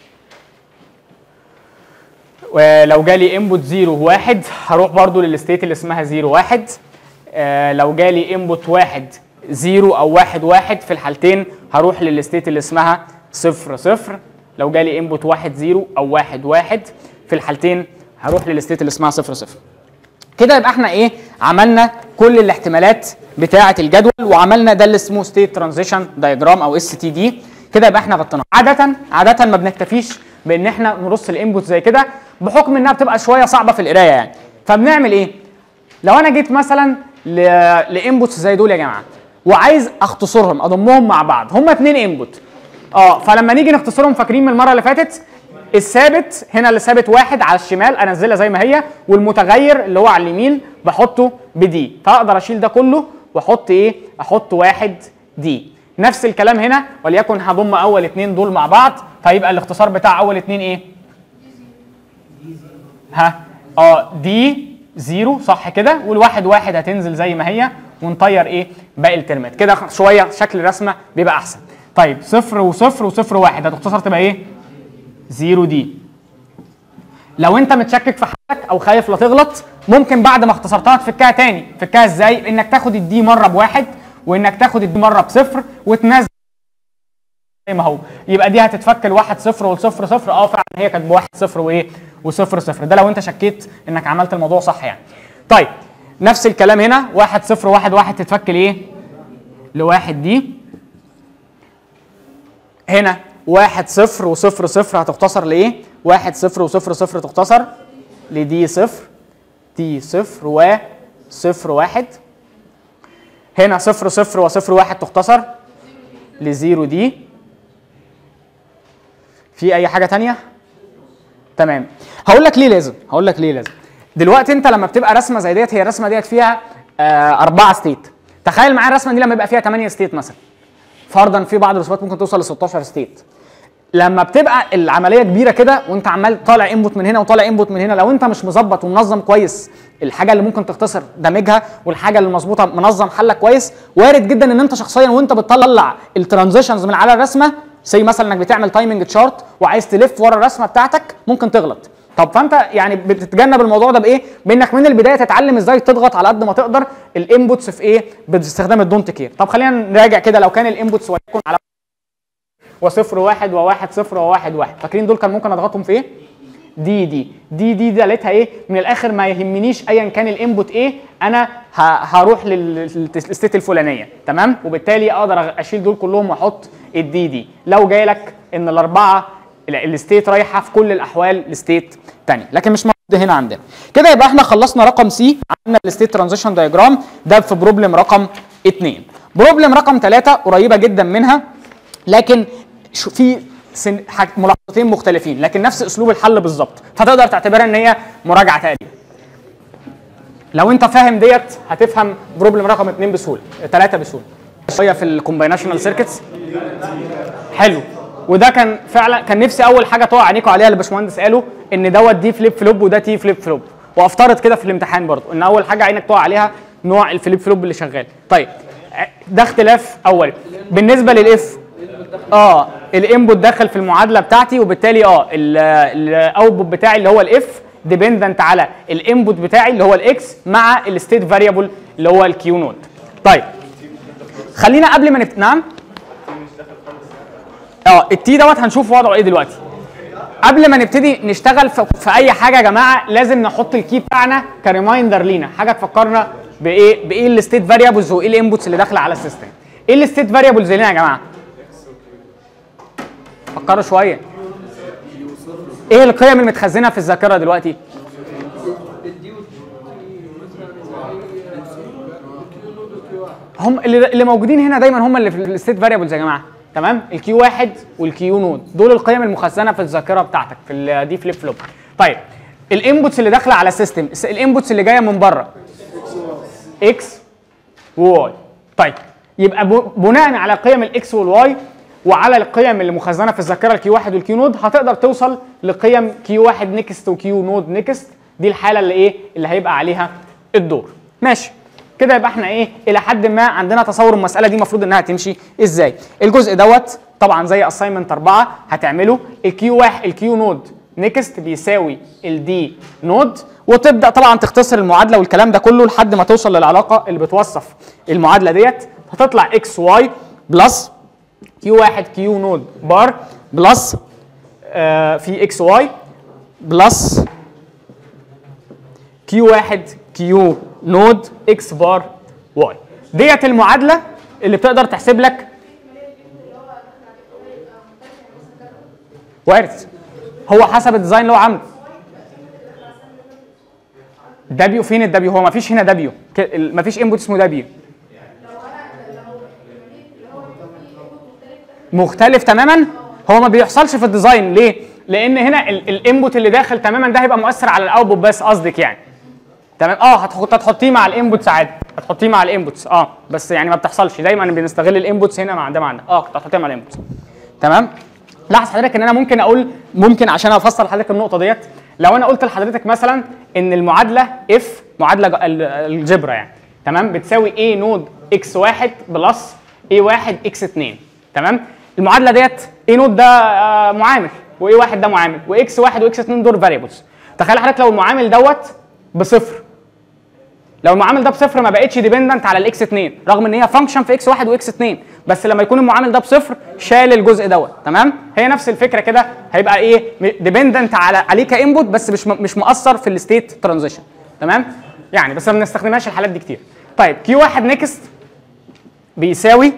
ولو جالي انبوت زيرو واحد هروح برضو للستيت اللي اسمها زيرو واحد آه لو جالي انبوت واحد زيرو او واحد واحد في الحالتين هروح للستيت اللي اسمها صفر صفر لو جالي انبوت واحد زيرو او واحد واحد في الحالتين هروح للستيت اللي اسمها صفر صفر كده يبقى احنا ايه عملنا كل الاحتمالات بتاعه الجدول وعملنا ده اللي اسمه ستيت ترانزيشن دايجرام او اس تي دي كده يبقى احنا غطيناه عاده عاده ما بنكتفيش بان احنا نرص الانبوت زي كده بحكم انها بتبقى شويه صعبه في القرايه يعني فبنعمل ايه لو انا جيت مثلا ل- لانبوتس زي دول يا جماعه وعايز اختصرهم اضمهم مع بعض هم اتنين انبوت اه فلما نيجي نختصرهم فاكرين من المره اللي فاتت الثابت هنا اللي ثابت واحد على الشمال انزلها زي ما هي والمتغير اللي هو على اليمين بحطه بدي فاقدر اشيل ده كله واحط ايه احط واحد دي نفس الكلام هنا وليكن هضم اول اتنين دول مع بعض فيبقى الاختصار بتاع اول اتنين ايه ها اه دي زيرو صح كده والواحد واحد هتنزل زي ما هي ونطير ايه باقي الترمات كده شويه شكل الرسمه بيبقى احسن طيب صفر وصفر وصفر واحد هتختصر تبقى ايه زيرو دي لو انت متشكك في حالك او خايف لا تغلط ممكن بعد ما اختصرتها تفكها تاني تفكها ازاي انك تاخد الدي مره بواحد وانك تاخد الدي مره بصفر وتنزل زي ما هو يبقى دي هتتفك لواحد صفر والصفر صفر اه فعلا هي كانت بواحد صفر وايه وصفر صفر ده لو انت شكيت انك عملت الموضوع صح يعني طيب نفس الكلام هنا واحد صفر واحد واحد تتفك لايه لواحد دي هنا واحد صفر وصفر صفر هتختصر لايه واحد صفر وصفر صفر تختصر لدي صفر دي صفر وصفر واحد هنا صفر صفر وصفر واحد تختصر لزيرو دي في اي حاجه تانية تمام هقول لك ليه لازم هقول لك ليه لازم دلوقتي انت لما بتبقى رسمه زي ديت هي الرسمه ديت فيها آه اربعه ستيت تخيل معايا الرسمه دي لما يبقى فيها 8 ستيت مثلا فرضا في بعض الرسومات ممكن توصل ل 16 ستيت لما بتبقى العمليه كبيره كده وانت عمال طالع انبوت من هنا وطالع انبوت من هنا لو انت مش مظبط ومنظم كويس الحاجه اللي ممكن تختصر دمجها والحاجه اللي مظبوطه منظم حلك كويس وارد جدا ان انت شخصيا وانت بتطلع الترانزيشنز من على الرسمه زي مثلا انك بتعمل تايمنج تشارت وعايز تلف ورا الرسمه بتاعتك ممكن تغلط طب فانت يعني بتتجنب الموضوع ده بايه؟ بانك من البدايه تتعلم ازاي تضغط على قد ما تقدر الانبوتس في ايه؟ باستخدام الدونت كير. طب خلينا نراجع كده لو كان الانبوتس وليكن على وصفر واحد وواحد صفر وواحد واحد، فاكرين دول كان ممكن اضغطهم في ايه؟ دي دي دي دي دالتها ايه؟ من الاخر ما يهمنيش ايا كان الانبوت ايه انا هروح للستيت الفلانيه تمام؟ وبالتالي اقدر اشيل دول كلهم واحط الدي دي لو جاي لك ان الاربعه الستيت رايحه في كل الاحوال لستيت ثانيه لكن مش موجوده هنا عندنا كده يبقى احنا خلصنا رقم سي عندنا الستيت ترانزيشن دايجرام ده في بروبلم رقم 2 بروبلم رقم 3 قريبه جدا منها لكن في سن... ملاحظتين مختلفين لكن نفس اسلوب الحل بالظبط فتقدر تعتبرها ان هي مراجعه تقريبا لو انت فاهم ديت هتفهم بروبلم رقم 2 بسهوله 3 بسهوله شويه في الكومباينيشنال سيركتس حلو وده كان فعلا كان نفسي اول حاجه تقع عينيكم عليها اللي الباشمهندس قاله ان دوت دي فليب فلوب وده تي فليب فلوب وافترض كده في الامتحان برضه ان اول حاجه عينك تقع عليها نوع الفليب فلوب اللي شغال طيب ده اختلاف اولي بالنسبه للاف اه الانبوت دخل في المعادله بتاعتي وبالتالي اه الاوتبوت بتاعي اللي هو الاف ديبندنت على الانبوت بتاعي اللي هو الاكس مع الستيت فاريبل اللي هو الكيو نود طيب خلينا قبل ما نبت... نعم اه التي دوت هنشوف وضعه ايه دلوقتي قبل ما نبتدي نشتغل في, في اي حاجه يا جماعه لازم نحط الكي بتاعنا كريمايندر لينا حاجه تفكرنا بايه بايه الستيت فاريبلز وايه الانبوتس اللي داخله على السيستم ايه الستيت فاريبلز لينا يا جماعه فكروا شويه ايه القيم المتخزنه في الذاكره دلوقتي هم اللي, اللي موجودين هنا دايما هم اللي في الستيت فاريبلز يا جماعه تمام الكيو واحد والكيو نود دول القيم المخزنه في الذاكره بتاعتك في الدي فليب فلوب طيب الانبوتس اللي داخله على السيستم الانبوتس اللي جايه من بره اكس وواي طيب يبقى بناء على قيم الاكس والواي وعلى القيم اللي مخزنه في الذاكره الكيو واحد والكيو نود هتقدر توصل لقيم كيو واحد نيكست وكيو نود نيكست دي الحاله اللي ايه اللي هيبقى عليها الدور ماشي كده يبقى احنا ايه الى حد ما عندنا تصور المساله دي المفروض انها تمشي ازاي الجزء دوت طبعا زي اساينمنت 4 هتعمله الكيو واحد الكيو نود نيكست بيساوي الدي نود وتبدا طبعا تختصر المعادله والكلام ده كله لحد ما توصل للعلاقه اللي بتوصف المعادله ديت هتطلع اكس واي بلس كيو واحد كيو نود بار بلس آه في اكس واي بلس كيو واحد كيو نود اكس بار واي ديت المعادله اللي بتقدر تحسب لك وارد هو حسب الديزاين اللي هو عامله دبليو فين الدبليو هو ما فيش هنا دبليو ما فيش انبوت اسمه دبليو مختلف تماما هو ما بيحصلش في الديزاين ليه لان هنا الانبوت اللي داخل تماما ده هيبقى مؤثر على الاوتبوت بس قصدك يعني تمام اه هتحط هتحطيه مع الانبوتس عادي هتحطيه مع الانبوتس اه بس يعني ما بتحصلش دايما بنستغل الانبوتس هنا مع ده مع ده اه كنت هتحطيه مع الانبوتس تمام لاحظ حضرتك ان انا ممكن اقول ممكن عشان افسر لحضرتك النقطه ديت لو انا قلت لحضرتك مثلا ان المعادله اف معادله الجبرا يعني تمام بتساوي a نود x واحد بلس a واحد x 2 تمام المعادله ديت a نود ده آه معامل و a واحد ده معامل وx واحد وx 2 دول فاريبلز تخيل حضرتك لو المعامل دوت بصفر لو المعامل ده بصفر ما بقتش ديبندنت على الاكس 2 رغم ان هي فانكشن في اكس 1 واكس 2 بس لما يكون المعامل ده بصفر شال الجزء دوت تمام هي نفس الفكره كده هيبقى ايه ديبندنت على عليه كانبوت بس مش مش مؤثر في الستيت ترانزيشن تمام يعني بس ما بنستخدمهاش الحالات دي كتير طيب كيو 1 نيكست بيساوي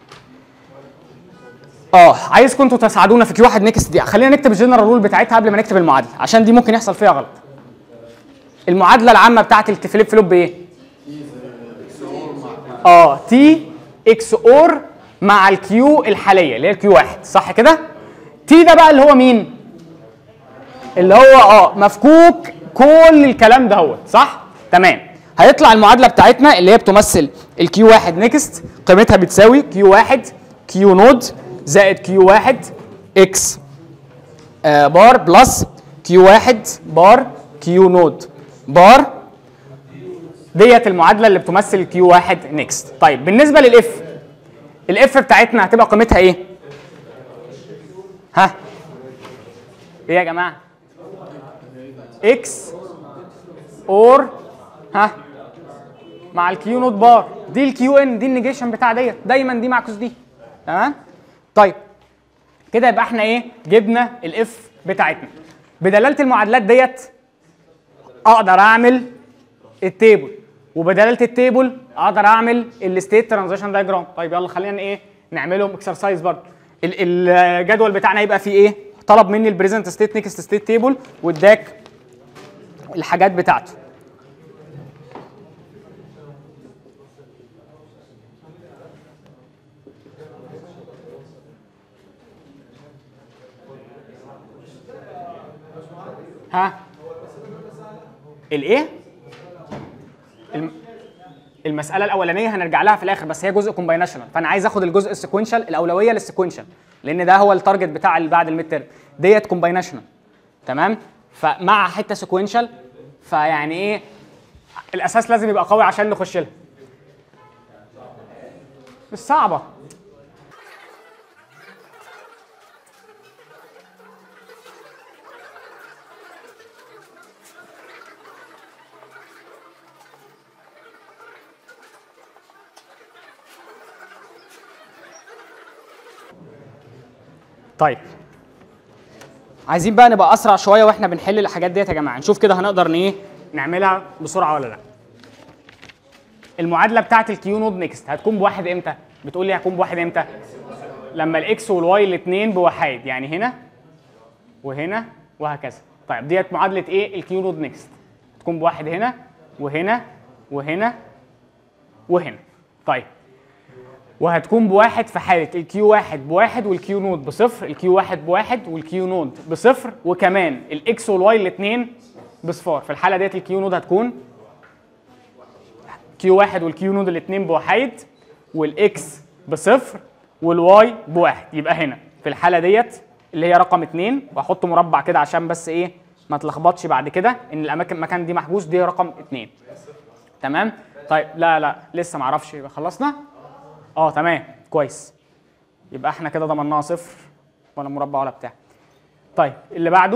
اه عايزكم انتوا تساعدونا في كيو 1 نيكست دي خلينا نكتب الجنرال رول بتاعتها قبل ما نكتب المعادله عشان دي ممكن يحصل فيها غلط المعادله العامه بتاعت الفليب فلوب ايه اه تي اكس اور مع الكيو الحاليه اللي هي الكيو واحد صح كده تي ده بقى اللي هو مين اللي هو اه مفكوك كل الكلام ده هو صح تمام هيطلع المعادله بتاعتنا اللي هي بتمثل الكيو واحد نيكست قيمتها بتساوي كيو واحد كيو نود زائد كيو واحد اكس آه بار بلس كيو واحد بار كيو نود بار ديت المعادله اللي بتمثل كيو واحد نيكست طيب بالنسبه للاف الاف بتاعتنا هتبقى قيمتها ايه ها ايه يا جماعه اكس اور ها مع الكيو نوت بار دي الكيو ان دي النيجيشن بتاع ديت دايما دي معكوس دي تمام طيب كده يبقى احنا ايه جبنا الاف بتاعتنا بدلاله المعادلات ديت اقدر اعمل التيبل وبدلاله التيبل اقدر اعمل الستيت ترانزيشن دايجرام طيب يلا خلينا ايه نعملهم اكسرسايز برضه ال- الجدول بتاعنا يبقى فيه ايه طلب مني البريزنت ستيت نيكست ستيت تيبل واداك الحاجات بتاعته ها الايه الم... المساله الاولانيه هنرجع لها في الاخر بس هي جزء كومباينشنال فانا عايز اخد الجزء السيكونشال الاولويه للسيكونشال لان ده هو التارجت بتاع اللي بعد الميد تيرم ديت كومباينشنال تمام فمع حته سيكونشال فيعني ايه الاساس لازم يبقى قوي عشان نخش لها مش صعبه طيب عايزين بقى نبقى اسرع شويه واحنا بنحل الحاجات ديت يا جماعه نشوف كده هنقدر ن- ايه نعملها بسرعه ولا لا المعادله بتاعه الكيو نود نيكست هتكون بواحد امتى بتقول لي هتكون بواحد امتى لما الاكس والواي الاثنين بوحايد يعني هنا وهنا وهكذا طيب ديت معادله ايه الكيو نود نيكست تكون بواحد هنا وهنا وهنا وهنا طيب وهتكون بواحد في حالة الكيو واحد بواحد والكيو نود بصفر الكيو واحد بواحد والكيو نود بصفر وكمان الاكس والواي الاثنين بصفار في الحالة ديت الكيو نود هتكون كيو واحد والكيو نود الاثنين بوحيد والاكس بصفر والواي بواحد يبقى هنا في الحالة ديت اللي هي رقم اثنين واحط مربع كده عشان بس ايه ما تلخبطش بعد كده ان الاماكن المكان دي محجوز دي رقم اثنين تمام طيب لا لا لسه معرفش يبقى خلصنا اه تمام كويس يبقى احنا كده ضمناها صفر ولا مربع ولا بتاع طيب اللي بعده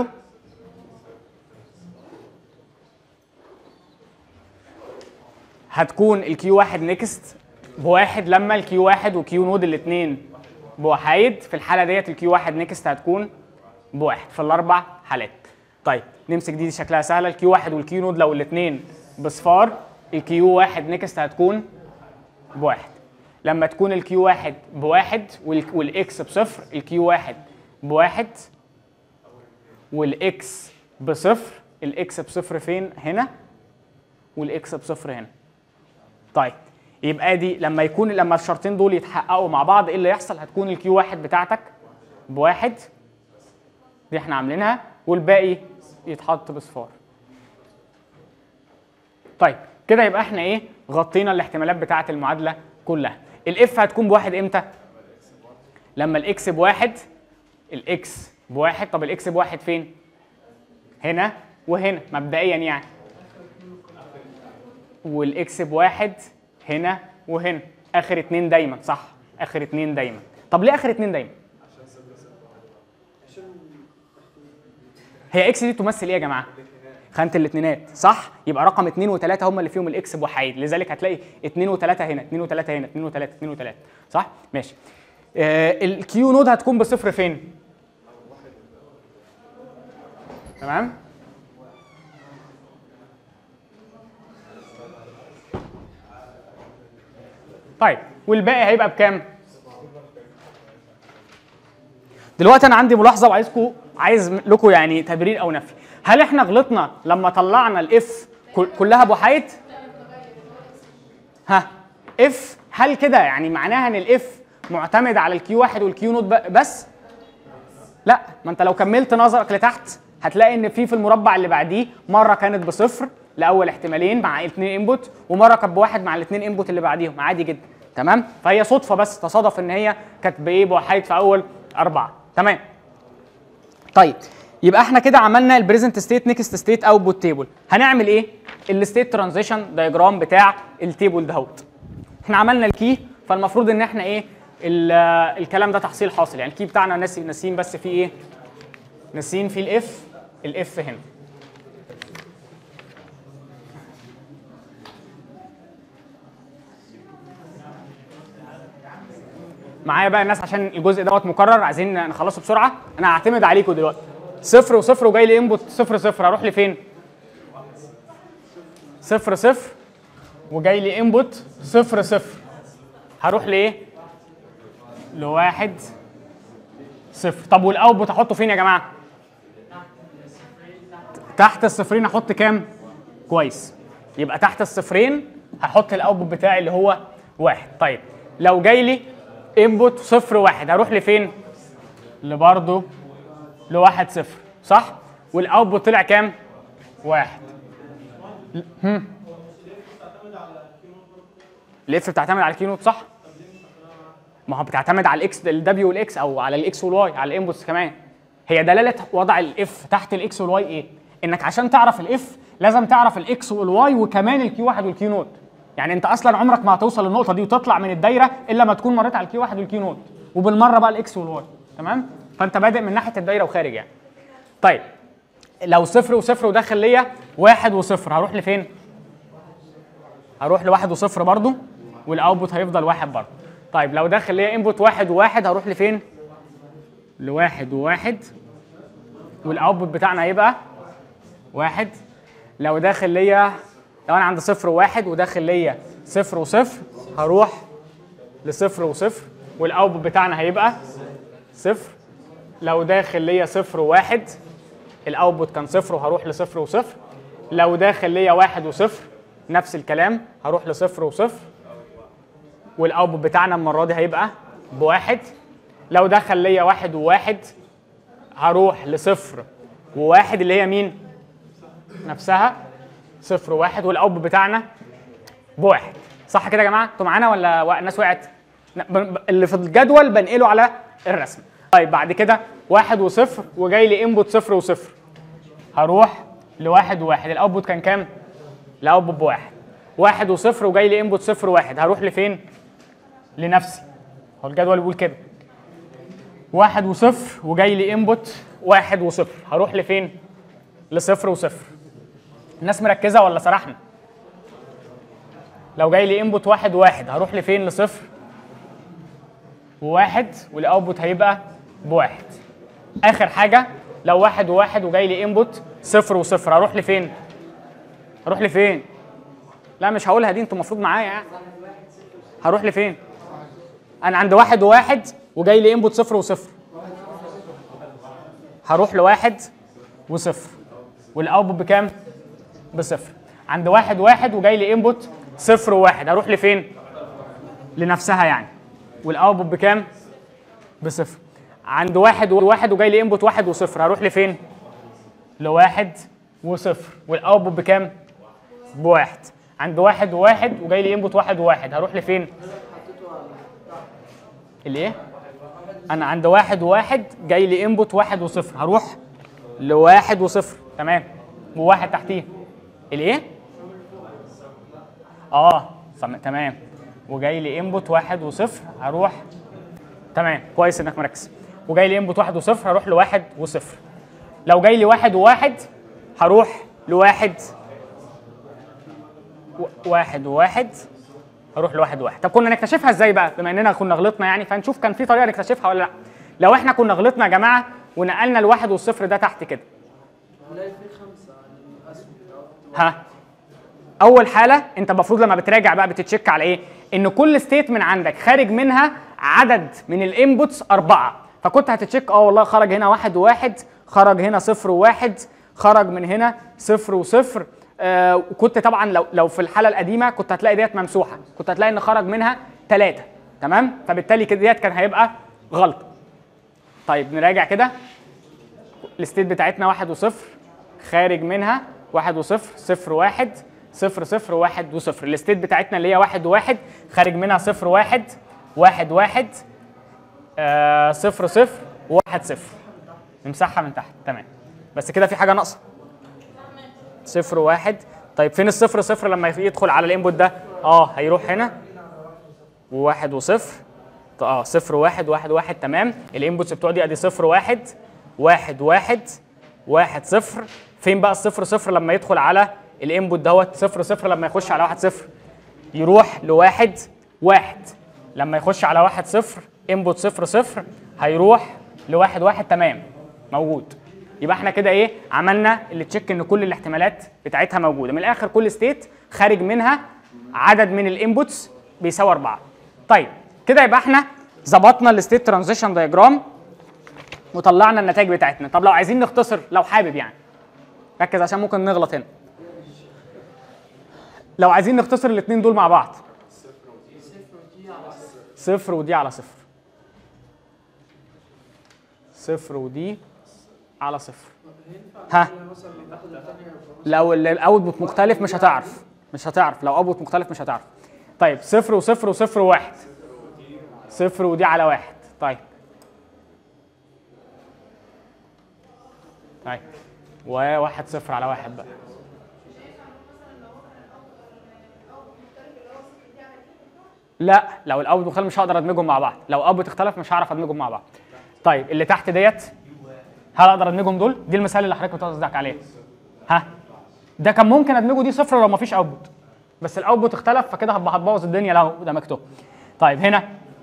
هتكون الكيو واحد نيكست بواحد لما الكيو واحد وكيو نود الاثنين بوحايد في الحاله ديت الكيو واحد نيكست هتكون بواحد في الاربع حالات طيب نمسك دي, دي شكلها سهله الكيو واحد والكيو نود لو الاثنين بصفار الكيو واحد نيكست هتكون بواحد لما تكون الكيو واحد بواحد وال- والاكس بصفر الكيو واحد بواحد والاكس بصفر الاكس بصفر فين هنا والاكس بصفر هنا طيب يبقى دي لما يكون لما الشرطين دول يتحققوا مع بعض ايه اللي يحصل هتكون الكيو واحد بتاعتك بواحد دي احنا عاملينها والباقي يتحط بصفار طيب كده يبقى احنا ايه غطينا الاحتمالات بتاعه المعادله كلها الاف هتكون بواحد امتى لما الاكس بواحد الاكس بواحد طب الاكس بواحد فين هنا وهنا مبدئيا يعني والاكس بواحد هنا وهنا اخر اتنين دايما صح اخر اتنين دايما طب ليه اخر اتنين دايما هي اكس دي تمثل ايه يا جماعه خانه الاثنينات صح يبقى رقم اثنين وثلاثه هم اللي فيهم الاكس بوحيد لذلك هتلاقي اثنين وثلاثه هنا اثنين وثلاثه هنا اثنين وثلاثه اثنين وثلاثه صح ماشي آه الكيو نود هتكون بصفر فين تمام طيب والباقي هيبقى بكام دلوقتي انا عندي ملاحظه وعايزكم عايز لكم يعني تبرير او نفي هل احنا غلطنا لما طلعنا الاف كلها بوحايد ها اف هل كده يعني معناها ان الاف معتمد على الكيو واحد والكيو نوت ب- بس لا ما انت لو كملت نظرك لتحت هتلاقي ان في في المربع اللي بعديه مره كانت بصفر لاول احتمالين مع اثنين انبوت ومره كانت بواحد مع الاثنين انبوت اللي بعديهم عادي جدا تمام فهي صدفه بس تصادف ان هي كانت بايه بوحيد في اول اربعه تمام طيب يبقى احنا كده عملنا البريزنت ستيت نيكست ستيت اوتبوت تيبل هنعمل ايه الستيت ترانزيشن دايجرام بتاع التيبل دهوت احنا عملنا الكي فالمفروض ان احنا ايه ال- آه، الكلام ده تحصيل حاصل يعني الكي بتاعنا ناسي ناسيين بس فيه ايه ناسيين فيه الاف الاف هنا معايا بقى الناس عشان الجزء دوت مكرر عايزين نخلصه بسرعه انا هعتمد عليكم دلوقتي صفر وصفر وجاي لي انبوت صفر صفر هروح لفين؟ صفر صفر وجاي لي انبوت صفر صفر هروح لايه؟ لواحد صفر طب والاوتبوت احطه فين يا جماعه؟ تحت الصفرين احط كام؟ كويس يبقى تحت الصفرين هحط الاوتبوت بتاعي اللي هو واحد طيب لو جاي لي انبوت صفر واحد هروح لفين؟ لبرضه لواحد صفر صح؟ والاوتبوت طلع كام؟ واحد هم. الاف بتعتمد على الكينوت صح؟ ما هو بتعتمد على الاكس الدبليو والاكس او على الاكس والواي على الانبوتس كمان هي دلاله وضع الاف تحت الاكس والواي ايه؟ انك عشان تعرف الاف لازم تعرف الاكس والواي وكمان الكيو واحد والكيو نوت يعني انت اصلا عمرك ما هتوصل للنقطه دي وتطلع من الدايره الا ما تكون مريت على الكيو واحد والكيو نوت وبالمره بقى الاكس والواي تمام؟ فانت بادئ من ناحيه الدايره وخارج يعني طيب لو صفر وصفر وداخل ليا واحد وصفر هروح لفين؟ هروح لواحد وصفر برضو والاوتبوت هيفضل واحد برضو طيب لو داخل ليا انبوت واحد وواحد هروح لفين؟ لواحد وواحد والاوتبوت بتاعنا هيبقى واحد لو داخل ليا لو انا عند صفر وواحد وداخل ليا صفر وصفر هروح لصفر وصفر والاوتبوت بتاعنا هيبقى صفر لو داخل ليا صفر وواحد الاوتبوت كان صفر وهروح لصفر وصفر لو داخل ليا واحد وصفر نفس الكلام هروح لصفر وصفر والاوتبوت بتاعنا المره دي هيبقى بواحد لو دخل ليا واحد وواحد هروح لصفر وواحد اللي هي مين؟ نفسها صفر وواحد والاوتبوت بتاعنا بواحد صح كده يا جماعه؟ انتوا معانا ولا وا- الناس وقعت؟ لا، ب- ب- اللي في الجدول بنقله على الرسم طيب بعد كده واحد وصفر وجاي لي انبوت صفر وصفر هروح لواحد وواحد الاوتبوت كان كام؟ الاوتبوت بواحد واحد وصفر وجاي لي انبوت صفر واحد هروح لفين؟ لنفسي هو الجدول بيقول كده واحد وصفر وجاي لي انبوت واحد وصفر هروح لفين؟ لصفر وصفر الناس مركزة ولا سرحنا؟ لو جاي لي انبوت واحد وواحد هروح لفين؟ لصفر وواحد والاوتبوت هيبقى بواحد اخر حاجة لو واحد وواحد وجاي لي انبوت صفر وصفر هروح لفين؟ هروح لفين؟ لا مش هقولها دي انتوا المفروض معايا يعني هروح لفين؟ انا عند واحد وواحد وجاي لي انبوت صفر وصفر هروح لواحد وصفر والاوتبوت بكام؟ بصفر عند واحد واحد وجاي لي انبوت صفر وواحد هروح لفين؟ لنفسها يعني والاوتبوت بكام؟ بصفر عند واحد وواحد وجاي لي انبوت واحد وصفر هروح لفين؟ لواحد وصفر والاوتبوت بكام؟ بواحد عند واحد وواحد وجاي لي انبوت واحد وواحد هروح لفين؟ الايه؟ انا عند واحد وواحد جاي لي انبوت واحد وصفر هروح لواحد وصفر تمام وواحد تحتيه الايه؟ اه سم- تمام وجاي لي انبوت واحد وصفر هروح تمام كويس انك مركز وجاي لي انبوت واحد وصفر هروح لواحد وصفر لو جاي لي واحد وواحد هروح لواحد و- واحد وواحد هروح لواحد واحد طب كنا نكتشفها ازاي بقى بما اننا كنا غلطنا يعني فنشوف كان في طريقه نكتشفها ولا لا لو احنا كنا غلطنا يا جماعه ونقلنا الواحد والصفر ده تحت كده ها اول حاله انت المفروض لما بتراجع بقى بتتشيك على ايه ان كل ستيت من عندك خارج منها عدد من الانبوتس اربعه فكنت هتتشيك اه والله خرج هنا واحد وواحد خرج هنا صفر وواحد خرج من هنا صفر وصفر آه وكنت طبعا لو لو في الحاله القديمه كنت هتلاقي ديت ممسوحه كنت هتلاقي ان خرج منها ثلاثه تمام فبالتالي كده ديت كان هيبقى غلطه طيب نراجع كده الستيت بتاعتنا واحد وصفر خارج منها واحد وصفر صفر واحد صفر صفر واحد وصفر الستيت بتاعتنا اللي هي واحد وواحد خارج منها صفر واحد واحد واحد آه صفر صفر واحد صفر نمسحها من تحت تمام بس كده في حاجه ناقصه صفر واحد طيب فين الصفر صفر لما يدخل على الانبوت ده اه هيروح هنا وواحد وصفر اه صفر واحد واحد واحد تمام الانبوتس بتوع دي ادي صفر واحد واحد واحد واحد صفر فين بقى الصفر صفر لما يدخل على الانبوت دوت صفر صفر لما يخش على واحد صفر يروح لواحد واحد لما يخش على واحد صفر انبوت صفر صفر هيروح لواحد واحد تمام موجود يبقى احنا كده ايه عملنا اللي تشيك ان كل الاحتمالات بتاعتها موجوده من الاخر كل ستيت خارج منها عدد من الانبوتس بيساوي 4 طيب كده يبقى احنا ظبطنا الستيت ترانزيشن دايجرام وطلعنا النتائج بتاعتنا طب لو عايزين نختصر لو حابب يعني ركز عشان ممكن نغلط هنا لو عايزين نختصر الاثنين دول مع بعض صفر ودي على صفر صفر ودي على صفر ها لو ال- الاوتبوت مختلف مش هتعرف مش هتعرف لو اوتبوت مختلف مش هتعرف طيب صفر وصفر وصفر وواحد صفر ودي على واحد طيب طيب وواحد صفر على واحد بقى لا لو الاوت مختلف مش هقدر ادمجهم مع بعض لو اوت اختلف مش هعرف ادمجهم مع بعض طيب اللي تحت ديت هل اقدر ادمجهم دول دي المثال اللي حضرتك كنت قصدك عليه ها ده كان ممكن ادمجه دي صفر لو مفيش اوتبوت بس الاوتبوت اختلف فكده هبقى هتبوظ الدنيا لو دمجته طيب هنا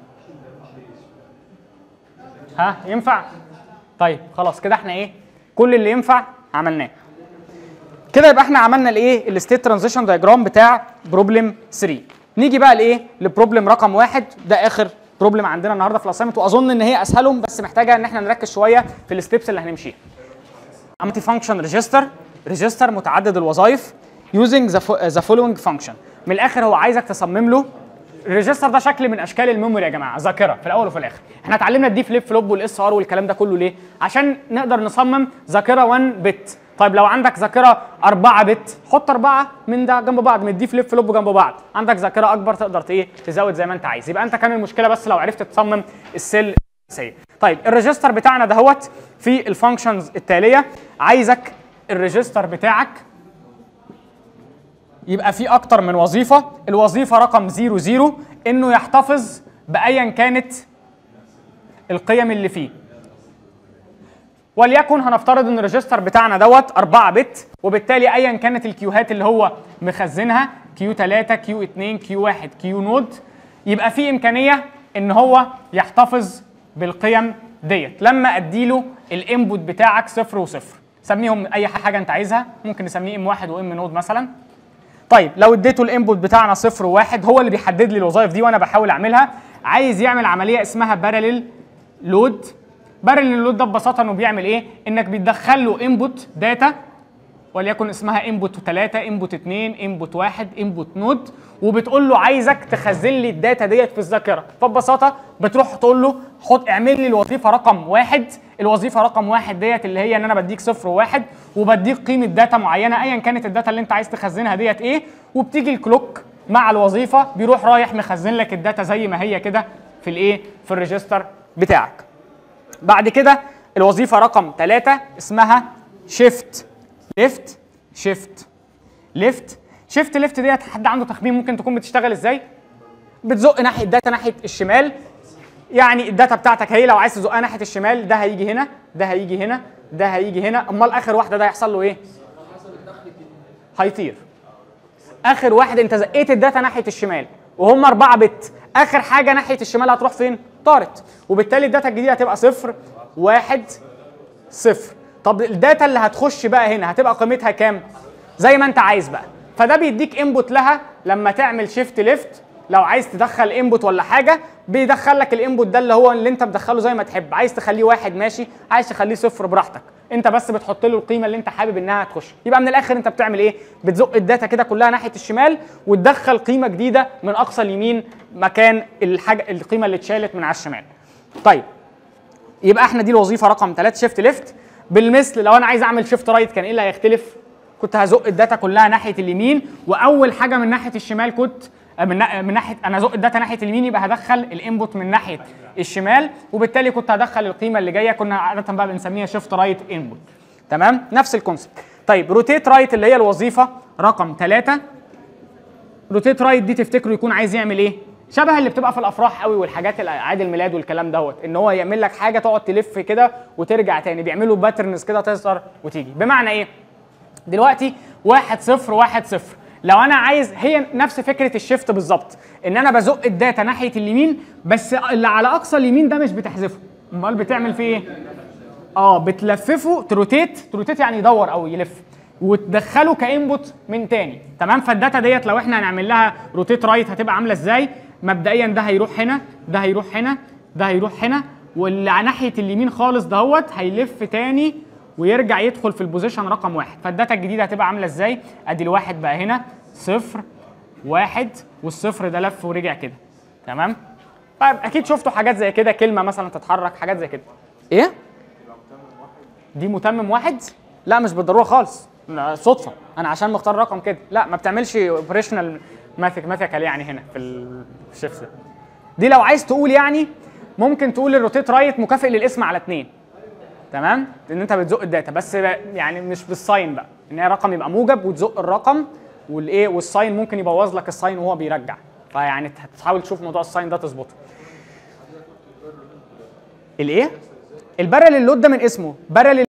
ها ينفع طيب خلاص كده احنا ايه كل اللي ينفع عملناه كده يبقى احنا عملنا الايه الستيت ترانزيشن دايجرام بتاع بروبلم 3 نيجي بقى لايه لبروبلم رقم واحد ده اخر بروبلم عندنا النهارده في الاسايمنت واظن ان هي اسهلهم بس محتاجه ان احنا نركز شويه في الستبس اللي هنمشيها مالتي فانكشن ريجستر ريجستر متعدد الوظائف using the, fo- the following function من الاخر هو عايزك تصمم له الريجستر ده شكل من اشكال الميموري يا جماعه ذاكره في الاول وفي الاخر احنا اتعلمنا الدي فليب فلوب والاس ار والكلام ده كله ليه عشان نقدر نصمم ذاكره 1 بت طيب لو عندك ذاكره 4 بت حط اربعه من ده جنب بعض من الدي فليب فلوب جنب بعض عندك ذاكره اكبر تقدر ت- ايه تزود زي ما انت عايز يبقى انت كان المشكله بس لو عرفت تصمم السيل الاساسيه طيب الريجستر بتاعنا دهوت في الفانكشنز التاليه عايزك الريجستر بتاعك يبقى في اكتر من وظيفه الوظيفه رقم 00 انه يحتفظ بايا كانت القيم اللي فيه وليكن هنفترض ان الريجستر بتاعنا دوت 4 بت وبالتالي ايا كانت الكيوهات اللي هو مخزنها كيو 3 كيو 2 كيو 1 كيو نود يبقى في امكانيه ان هو يحتفظ بالقيم ديت لما اديله الانبوت بتاعك صفر وصفر سميهم اي حاجه انت عايزها ممكن نسميه ام واحد وام نود مثلا طيب لو اديته الانبوت بتاعنا صفر وواحد هو اللي بيحدد لي الوظائف دي وانا بحاول اعملها عايز يعمل عمليه اسمها باراليل لود باراليل لود ده ببساطه انه بيعمل ايه انك بتدخل له انبوت داتا وليكن اسمها انبوت 3 انبوت 2 انبوت 1 انبوت نود وبتقول له عايزك تخزن لي الداتا ديت في الذاكره فببساطه بتروح تقول له حط اعمل لي الوظيفه رقم واحد الوظيفه رقم واحد ديت اللي هي ان انا بديك صفر وواحد وبديك قيمه داتا معينه ايا كانت الداتا اللي انت عايز تخزنها ديت ايه وبتيجي الكلوك مع الوظيفه بيروح رايح مخزن لك الداتا زي ما هي كده في الايه في الريجستر بتاعك بعد كده الوظيفه رقم ثلاثة اسمها شيفت ليفت شيفت ليفت شيفت ليفت ديت حد عنده تخمين ممكن تكون بتشتغل ازاي بتزق ناحيه الداتا ناحيه الشمال يعني الداتا بتاعتك هي لو عايز تزقها ناحيه الشمال ده هيجي هنا ده هيجي هنا ده هيجي هنا امال اخر واحده ده هيحصل له ايه هيطير اخر واحد انت زقيت الداتا ناحيه الشمال وهم 4 بت اخر حاجه ناحيه الشمال هتروح فين طارت وبالتالي الداتا الجديده هتبقى صفر واحد صفر طب الداتا اللي هتخش بقى هنا هتبقى قيمتها كام زي ما انت عايز بقى فده بيديك انبوت لها لما تعمل شيفت ليفت لو عايز تدخل انبوت ولا حاجه بيدخل لك الانبوت ده اللي هو اللي انت مدخله زي ما تحب عايز تخليه واحد ماشي عايز تخليه صفر براحتك انت بس بتحط له القيمه اللي انت حابب انها تخش يبقى من الاخر انت بتعمل ايه بتزق الداتا كده كلها ناحيه الشمال وتدخل قيمه جديده من اقصى اليمين مكان الحاجه القيمه اللي اتشالت من على الشمال طيب يبقى احنا دي الوظيفه رقم 3 شيفت ليفت بالمثل لو انا عايز اعمل شيفت رايت كان ايه اللي هيختلف كنت هزق الداتا كلها ناحيه اليمين واول حاجه من ناحيه الشمال كنت من نا- من ناحيه انا ازق الداتا ناحيه اليمين يبقى هدخل الانبوت من ناحيه الشمال وبالتالي كنت هدخل القيمه اللي جايه كنا عاده بقى بنسميها شيفت رايت انبوت تمام نفس الكونسيبت طيب روتيت رايت اللي هي الوظيفه رقم 3 روتيت رايت دي تفتكروا يكون عايز يعمل ايه شبه اللي بتبقى في الافراح قوي والحاجات اعياد الميلاد والكلام دوت ان هو يعمل لك حاجه تقعد تلف كده وترجع تاني بيعملوا باترنز كده تظهر وتيجي بمعنى ايه دلوقتي واحد صفر واحد صفر لو انا عايز هي نفس فكره الشيفت بالظبط ان انا بزق الداتا ناحيه اليمين بس اللي على اقصى اليمين ده مش بتحذفه امال بتعمل فيه ايه اه بتلففه تروتيت تروتيت يعني يدور او يلف وتدخله كانبوت من تاني تمام فالداتا ديت لو احنا هنعمل لها روتيت رايت هتبقى عامله ازاي مبدئيا ده هيروح هنا ده هيروح هنا ده هيروح هنا واللي على ناحيه اليمين خالص دهوت هيلف تاني ويرجع يدخل في البوزيشن رقم واحد فالداتا الجديده هتبقى عامله ازاي ادي الواحد بقى هنا صفر واحد والصفر ده لف ورجع كده تمام طيب اكيد شفتوا حاجات زي كده كلمه مثلا تتحرك حاجات زي كده ايه دي متمم واحد لا مش بالضروره خالص لا، صدفه انا عشان مختار رقم كده لا ما بتعملش اوبريشنال ماثيكال يعني هنا في الشيفت ده دي لو عايز تقول يعني ممكن تقول الروتيت رايت مكافئ للاسم على اتنين تمام لان انت بتزق الداتا بس بقى يعني مش بالساين بقى ان هي رقم يبقى موجب وتزق الرقم والايه والساين ممكن يبوظ لك الساين وهو بيرجع فيعني تحاول تشوف موضوع الساين ده تظبطه الايه البارل اللود ده من اسمه بارل